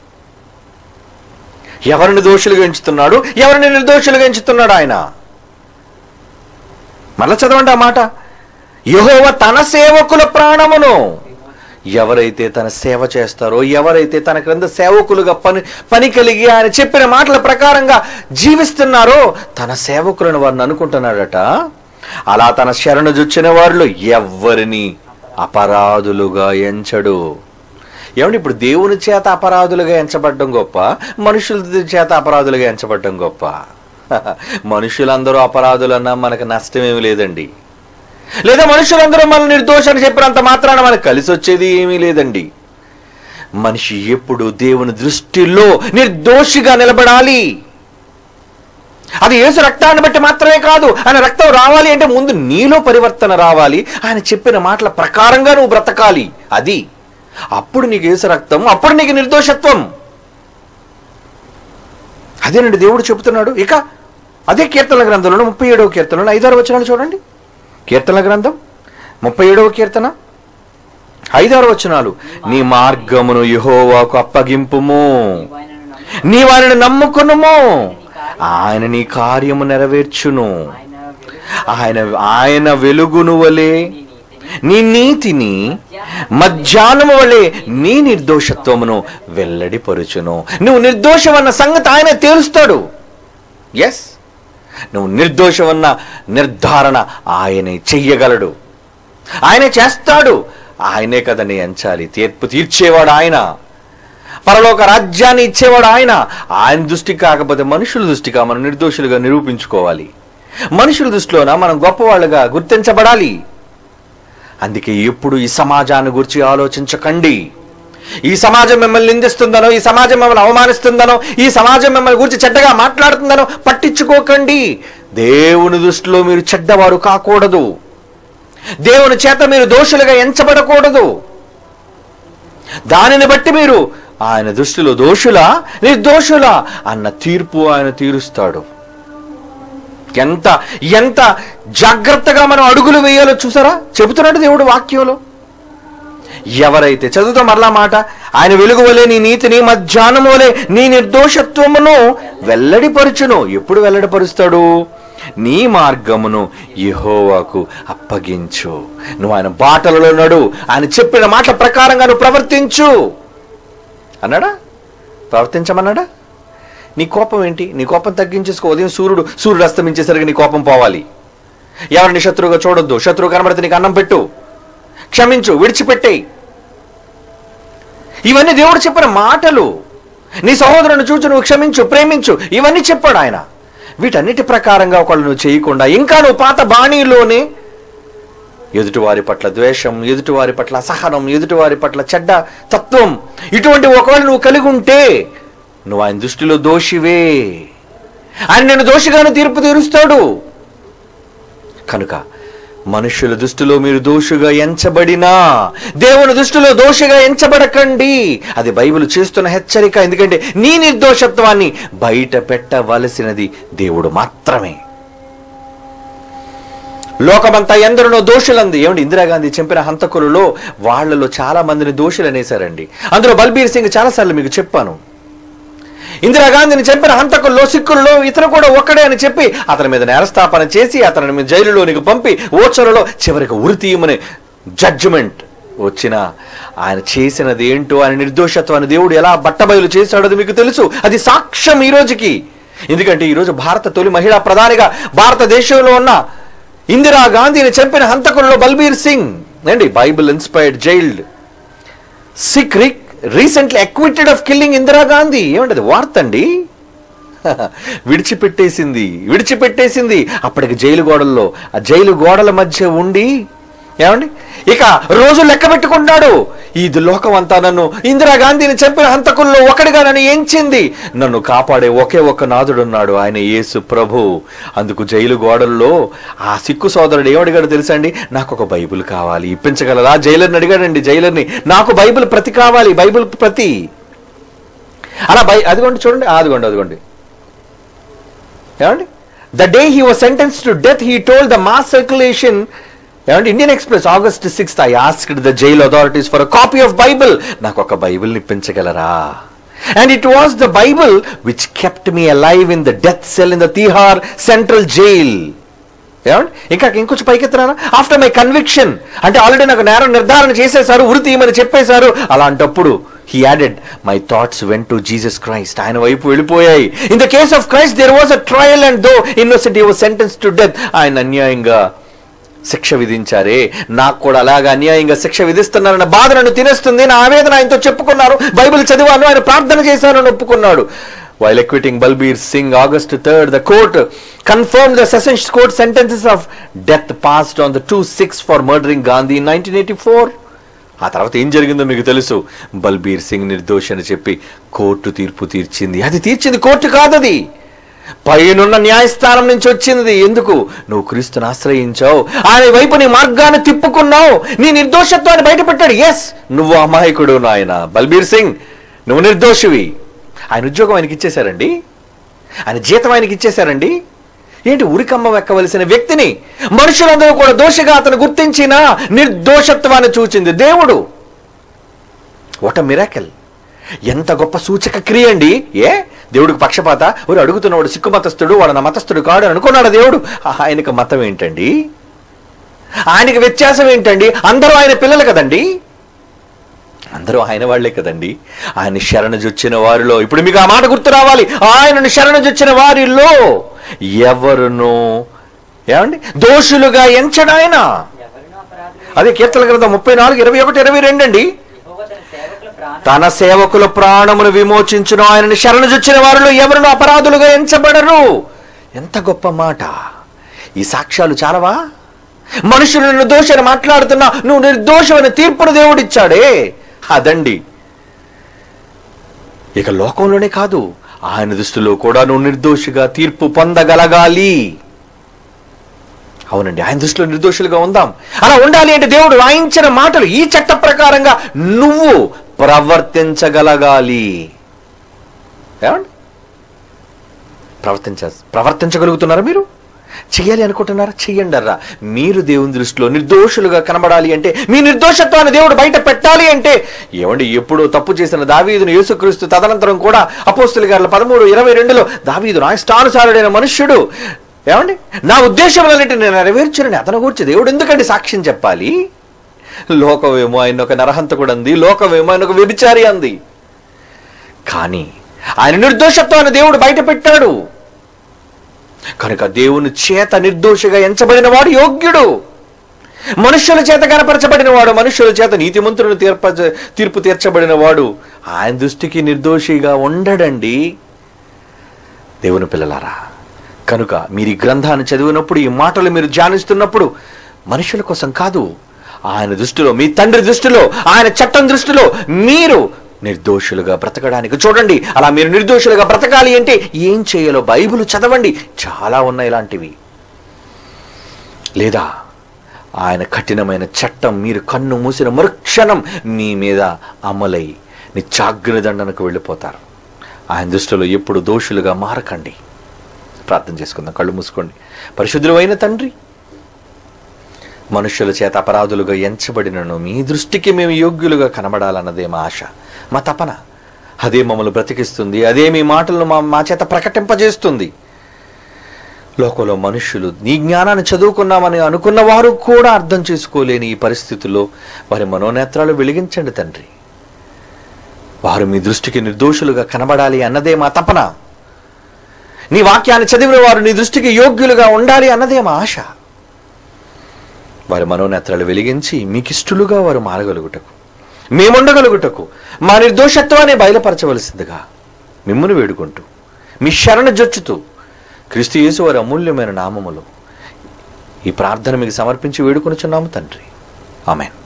ఎవరిని దోషులుగా ఎంచుతున్నాడు ఎవరిని నిర్దోషులుగా ఎంచుతున్నాడు ఆయన మళ్ళా చదవండి ఆ మాట యహోవ తన సేవకుల ప్రాణమును ఎవరైతే తన సేవ చేస్తారో ఎవరైతే తన క్రింద సేవకులుగా పని పని కలిగి ఆయన చెప్పిన మాటల ప్రకారంగా జీవిస్తున్నారో తన సేవకులను వారిని అనుకుంటున్నాడట అలా తన శరణు జొచ్చిన వారిలో ఎవ్వరిని అపరాధులుగా ఎంచడు ఏమండి ఇప్పుడు దేవుని చేత అపరాధులుగా ఎంచబడ్డం గొప్ప మనుషుల చేత అపరాధులుగా ఎంచబడ్డం గొప్ప మనుషులందరూ అపరాధులన్నా మనకు నష్టమేమి లేదండి లేదా మనుషులందరూ మన నిర్దోషాన్ని చెప్పినంత మాత్రాన మనకు కలిసి వచ్చేది ఏమీ లేదండి మనిషి ఎప్పుడు దేవుని దృష్టిలో నిర్దోషిగా నిలబడాలి అది యేసు రక్తాన్ని బట్టి మాత్రమే కాదు ఆయన రక్తం రావాలి అంటే ముందు నీలో పరివర్తన రావాలి ఆయన చెప్పిన మాటల ప్రకారంగా నువ్వు బ్రతకాలి అది అప్పుడు నీకు యేసు రక్తం అప్పుడు నీకు నిర్దోషత్వం అదేనండి దేవుడు చెబుతున్నాడు ఇక అదే కీర్తన గ్రంథంలో ముప్పై ఏడవ కీర్తనలో ఐదారు వచనాలు చూడండి కీర్తన గ్రంథం ముప్పై ఏడవ కీర్తన ఐదారు వచనాలు నీ మార్గమును యెహోవాకు అప్పగింపుము నీవు ఆయనను నమ్ము నీ వారిని నమ్ముకునుము ఆయన నీ కార్యము నెరవేర్చును ఆయన వెలుగు ఆయన ఆయన వెలుగును వలె నీ నీతిని నీ నీతిని మధ్యాహ్నము వలె నీ నిర్దోషత్వమును వెల్లడిపరుచును నువ్వు నిర్దోషమన్న సంగతి ఆయన తేలుస్తాడు ఎస్ నువ్వు నిర్దోషమన్న నిర్ధారణ ఆయనే చెయ్యగలడు ఆయనే చేస్తాడు ఆయనే కదా నీ ఎంచాలి తీర్పు తీర్చేవాడు ఆయన పరలోక రాజ్యాన్ని ఇచ్చేవాడు ఆయన ఆయన దృష్టి కాకపోతే మనుషుల దృష్టిగా మనం నిర్దోషులుగా నిరూపించుకోవాలి మనుషుల దృష్టిలోన మనం గొప్పవాళ్ళుగా గుర్తించబడాలి అందుకే ఎప్పుడు ఈ సమాజాన్ని గురించి ఆలోచించకండి ఈ సమాజం మిమ్మల్ని నిందిస్తుందనో ఈ సమాజం మిమ్మల్ని అవమానిస్తుందనో ఈ సమాజం మిమ్మల్ని గురించి చెడ్డగా మాట్లాడుతుందనో పట్టించుకోకండి దేవుని దృష్టిలో మీరు చెడ్డవారు కాకూడదు దేవుని చేత మీరు దోషులుగా ఎంచబడకూడదు దానిని బట్టి మీరు ఆయన దృష్టిలో దోషులా నిర్దోషులా అన్న తీర్పు ఆయన తీరుస్తాడు ఎంత ఎంత జాగ్రత్తగా మనం అడుగులు వేయాలో చూసారా చెబుతున్నాడు దేవుడు వాక్యంలో ఎవరైతే చదువుతాం మరలా మాట ఆయన వెలుగు వలె నీ నీతిని మధ్యాహ్నం వలె నీ నిర్దోషత్వమును వెల్లడిపరుచును ఎప్పుడు వెల్లడిపరుస్తాడు నీ మార్గమును యెహోవాకు అప్పగించు నువ్వు ఆయన బాటలలో నడు ఆయన చెప్పిన మాట ప్రకారంగా నువ్వు ప్రవర్తించు అన్నాడా ప్రవర్తించమన్నాడా నీ కోపం ఏంటి నీ కోపం తగ్గించేసుకో ఉదయం సూర్యుడు సూర్యుడు అస్తమించేసరికి నీ కోపం పోవాలి ఎవరిని శత్రువుగా చూడొద్దు శత్రువు కనబడితే నీకు అన్నం పెట్టు క్షమించు విడిచిపెట్టేయి ఇవన్నీ దేవుడు చెప్పిన మాటలు నీ సహోదరుని చూచు నువ్వు క్షమించు ప్రేమించు ఇవన్నీ చెప్పాడు ఆయన వీటన్నిటి ప్రకారంగా ఒకళ్ళు నువ్వు చేయకుండా ఇంకా నువ్వు పాత బాణీలోనే ఎదుటివారి పట్ల ద్వేషం ఎదుటివారి పట్ల అసహనం ఎదుటివారి పట్ల చెడ్డ తత్వం ఇటువంటి ఒకవేళ నువ్వు కలిగి ఉంటే నువ్వు ఆయన దృష్టిలో దోషివే ఆయన నేను దోషిగాను తీర్పు తీరుస్తాడు కనుక మనుషుల దృష్టిలో మీరు దోషుగా ఎంచబడినా దేవుని దృష్టిలో దోషిగా ఎంచబడకండి అది బైబిల్ చేస్తున్న హెచ్చరిక ఎందుకంటే నీ నిర్దోషత్వాన్ని బయట పెట్టవలసినది దేవుడు మాత్రమే లోకమంతా ఎందరినో దోషులంది ఏమండి ఇందిరాగాంధీ చంపిన హంతకులలో వాళ్ళలో చాలా మందిని దోషులు అనేశారండి అందులో బల్బీర్ సింగ్ చాలాసార్లు మీకు చెప్పాను ఇందిరాగాంధీని చంపిన హంతకుల్లో సిక్కుల్లో ఇతను కూడా ఒక్కడే అని చెప్పి అతని మీద నేరస్థాపన చేసి అతని మీద జైలులోనికి పంపి ఓచరలో చివరికి ఉరి తీయమని జడ్జిమెంట్ వచ్చిన ఆయన చేసినది ఏంటో ఆయన నిర్దోషత్వాన్ని దేవుడు ఎలా బట్టబయలు చేశాడో అది మీకు తెలుసు అది సాక్ష్యం ఈ రోజుకి ఎందుకంటే ఈరోజు భారత తొలి మహిళా ప్రధానిగా భారతదేశంలో ఉన్న ఇందిరా గాంధీని చంపిన హంతకుల్లో బల్బీర్ సింగ్ అండి బైబిల్ ఇన్స్పైర్డ్ జైల్డ్ సిక్ రిక్ recently acquitted of killing Indira Gandhi ఏమంటది వార్త అండి విడిచిపెట్టేసింది విడిచిపెట్టేసింది అప్పటికి జైలు గోడల్లో ఆ జైలు గోడల మధ్య ఉండి ఏమండి ఇక రోజు లెక్క పెట్టుకుంటాడు ఇది లోకం అంతా నన్ను ఇందిరాగాంధీని చంపిన హంతకుల్లో ఒకటిగా నన్ను ఎంచింది నన్ను కాపాడే ఒకే ఒక్క నాదుడున్నాడు ఆయన యేసు ప్రభు అందుకు జైలు గోడల్లో ఆ సిక్కు సోదరుడు ఏమడిగాడు తెలుసా అండి నాకు ఒక బైబిల్ కావాలి ఇప్పించగలరా జైలర్ని అడిగాడండి జైలర్ని నాకు బైబిల్ ప్రతి కావాలి బైబిల్ ప్రతి అలా బై అదిగోండి చూడండి ఆ, అదిగోండి అదిగోండి ఏమండి the day he was sentence to death he told the mass circulation ఏమండి Indian Express August sixth I asked the jail authorities for a copy of Bible నాకు ఒక బైబిల్ ఇప్పించగలరా and it was the Bible which kept me alive in the death cell in the Tihar central jail ఏమండి ఇంకా ఇంకొంచెం పైకెత్తున్నారా ఆఫ్టర్ మై కన్విక్షన్ అంటే ఆల్రెడీ నాకు నేరం నిర్ధారణ చేసేశారు ఉరి తీయమని చెప్పేశారు అలాంటప్పుడు he added my thoughts went to Jesus Christ ఆయన వైపు వెళ్ళిపోయాయి in the case of Christ there was a trial and though innocent he was sentence to death ఆయన అన్యాయంగా శిక్ష విధించారే నాకు కూడా అలాగా అన్యాయంగా శిక్ష విధిస్తున్నారన్న బాధ నన్ను తినేస్తుంది నా ఆవేదన ఆయనతో చెప్పుకున్నారు బైబిల్ చదివాను ఆయన ప్రార్థన చేశాను అని ఒప్పుకున్నాడు while acquitting Balbir Singh August third the court confirm the sessions court sentences of death passed on the two Sikhs for murdering Gandhi in nineteen eighty four ఆ తర్వాత ఏం జరిగిందో మీకు తెలుసు బల్బీర్ సింగ్ నిర్దోషి అని చెప్పి కోర్టు తీర్పు తీర్చింది అది తీర్చింది కోర్టు కాదది పైనున్న న్యాయస్థానం నుంచి వచ్చింది ఎందుకు నువ్వు క్రీస్తుని ఆశ్రయించావు ఆయన వైపు నీ మార్గాన్ని తిప్పుకున్నావు నీ నిర్దోషత్వాన్ని బయటపెట్టాడు ఎస్ నువ్వు అమాయకుడు నాయన బల్బీర్ సింగ్ నువ్వు నిర్దోషివి ఆయన ఉద్యోగం ఆయనకి ఇచ్చేశారండి ఆయన జీతం ఆయనకి ఇచ్చేశారండి ఏంటి ఉరికమ్మ ఎక్కవలసిన వ్యక్తిని మనుషులందరూ కూడా దోషిగా అతను గుర్తించిన నిర్దోషత్వాన్ని చూచింది దేవుడు వాట్ మిరాకెల్ ఎంత గొప్ప సూచక క్రియ అండి ఏ దేవుడికి పక్షపాత ఊరు అడుగుతున్నవాడు సిక్కు మతస్థుడు వాడు నా మతస్థుడు కాడు అని అనుకున్నాడు దేవుడు ఆయనకు మతం ఏంటండి ఆయనకి వ్యత్యాసం ఏంటండి అందరూ ఆయన పిల్లలు కదండి అందరూ ఆయన వాళ్లే కదండి ఆయన శరణజొచ్చిన వారిలో ఇప్పుడు మీకు ఆ మాట గుర్తు రావాలి ఆయనను శరణజొచ్చిన వారిలో ఎవరును ఏమండి దోషులుగా ఎంచడాయన ఎవరినో అపరాధులు అదే కీర్తన గ్రంథం ముప్పై నాలుగు ఇరవై ఒకటి ఇరవై రెండు అండి యెహోవా తన సేవకుల ప్రాణం తన సేవకుల ప్రాణమును విమోచించును ఆయనను శరణజొచ్చిన వారిలో ఎవరును అపరాధులుగా ఎంచబడరు ఎంత గొప్ప మాట ఈ సాక్ష్యాలు చాలవా మనుషులు నిన్ను దోషని మాట్లాడుతున్నా నువ్వు నిర్దోషమైన తీర్పును దేవుడిచ్చాడే అదండి ఇక లోకంలోనే కాదు ఆయన దృష్టిలో కూడా నువ్వు నిర్దోషిగా తీర్పు పొందగలగాలి అవునండి ఆయన దృష్టిలో నిర్దోషులుగా ఉందాం అలా ఉండాలి అంటే దేవుడు రాయించిన మాటలు ఈ చట్ట ప్రకారంగా నువ్వు ప్రవర్తించగలగాలి ఏమండి ప్రవర్తించ ప్రవర్తించగలుగుతున్నారా మీరు చెయ్యాలి అనుకుంటున్నారా చెయ్యండి అర్రా మీరు దేవుని దృష్టిలో నిర్దోషులుగా కనబడాలి అంటే మీ నిర్దోషత్వాన్ని దేవుడు బయట పెట్టాలి అంటే ఏమండి ఎప్పుడో తప్పు చేసిన దావీదును యేసుక్రీస్తు తదనంతరం కూడా అపోస్తుల గారుల పదమూడు ఇరవై రెండులో దావీదు నా ఇష్టానుసారుడైన మనుష్యుడు ఏమండి నా ఉద్దేశములన్నిటి నేను నెరవేర్చునని అతను గురించి దేవుడు ఎందుకండి సాక్ష్యం చెప్పాలి లోకమేమో ఆయన ఒక నరహంతకుడు అంది లోకమేమో ఆయన ఒక వ్యభిచారి అంది కానీ ఆయన నిర్దోషత్వాన్ని దేవుడు బయట పెట్టాడు కనుక దేవుని చేత నిర్దోషిగా ఎంచబడిన వాడు యోగ్యుడు మనుష్యుల చేత కనపరచబడిన వాడు మనుష్యుల చేత నీతిమంతులను తీర్ప తీర్పు తీర్చబడిన వాడు ఆయన దృష్టికి నిర్దోషిగా ఉండడండి దేవుని పిల్లలారా కనుక మీరు ఈ గ్రంథాన్ని చదివినప్పుడు ఈ మాటలు మీరు ధ్యానిస్తున్నప్పుడు మనుషుల కోసం కాదు ఆయన దృష్టిలో మీ తండ్రి దృష్టిలో ఆయన చట్టం దృష్టిలో మీరు నిర్దోషులుగా బ్రతకడానికి చూడండి అలా మీరు నిర్దోషులుగా బ్రతకాలి అంటే ఏం చేయాలో బైబిల్ చదవండి చాలా ఉన్నాయి ఇలాంటివి లేదా ఆయన కఠినమైన చట్టం మీరు కన్ను మూసిన మరుక్షణం మీ మీద అమలై నిత్యాగ్నిదండనకు వెళ్ళిపోతారు ఆయన దృష్టిలో ఎప్పుడు దోషులుగా మారకండి ప్రార్థన చేసుకుందాం కళ్ళు మూసుకోండి పరిశుద్ధులైన తండ్రి మనుష్యుల చేత అపరాధులుగా ఎంచబడినను మీ దృష్టికి మేము యోగ్యులుగా కనబడాలన్నదే మా ఆశ మా తపన అదే మమ్మల్ని బ్రతికిస్తుంది అదే మీ మాటలను మా మా చేత ప్రకటింపజేస్తుంది లోకంలో మనుష్యులు నీ జ్ఞానాన్ని చదువుకున్నామని అనుకున్న వారు కూడా అర్థం చేసుకోలేని ఈ పరిస్థితుల్లో వారి మనోనేత్రాలు వెలిగించండి తండ్రి వారు మీ దృష్టికి నిర్దోషులుగా కనబడాలి అన్నదే మా తపన నీ వాక్యాన్ని చదివిన వారు నీ దృష్టికి యోగ్యులుగా ఉండాలి అన్నదే మా ఆశ వారి మనోనేత్రాలు వెలిగించి మీకిష్టులుగా వారు మారగలుగుటకు మేముండగలుగుటకు మా నిర్దోషత్వాన్ని బయలుపరచవలసిందిగా మిమ్మును వేడుకుంటూ మీ శరణ జొచ్చుతూ క్రీస్తు యేసు వారి అమూల్యమైన నామములో ఈ ప్రార్థన మీకు సమర్పించి వేడుకొనుచున్నాము తండ్రి ఆమెన్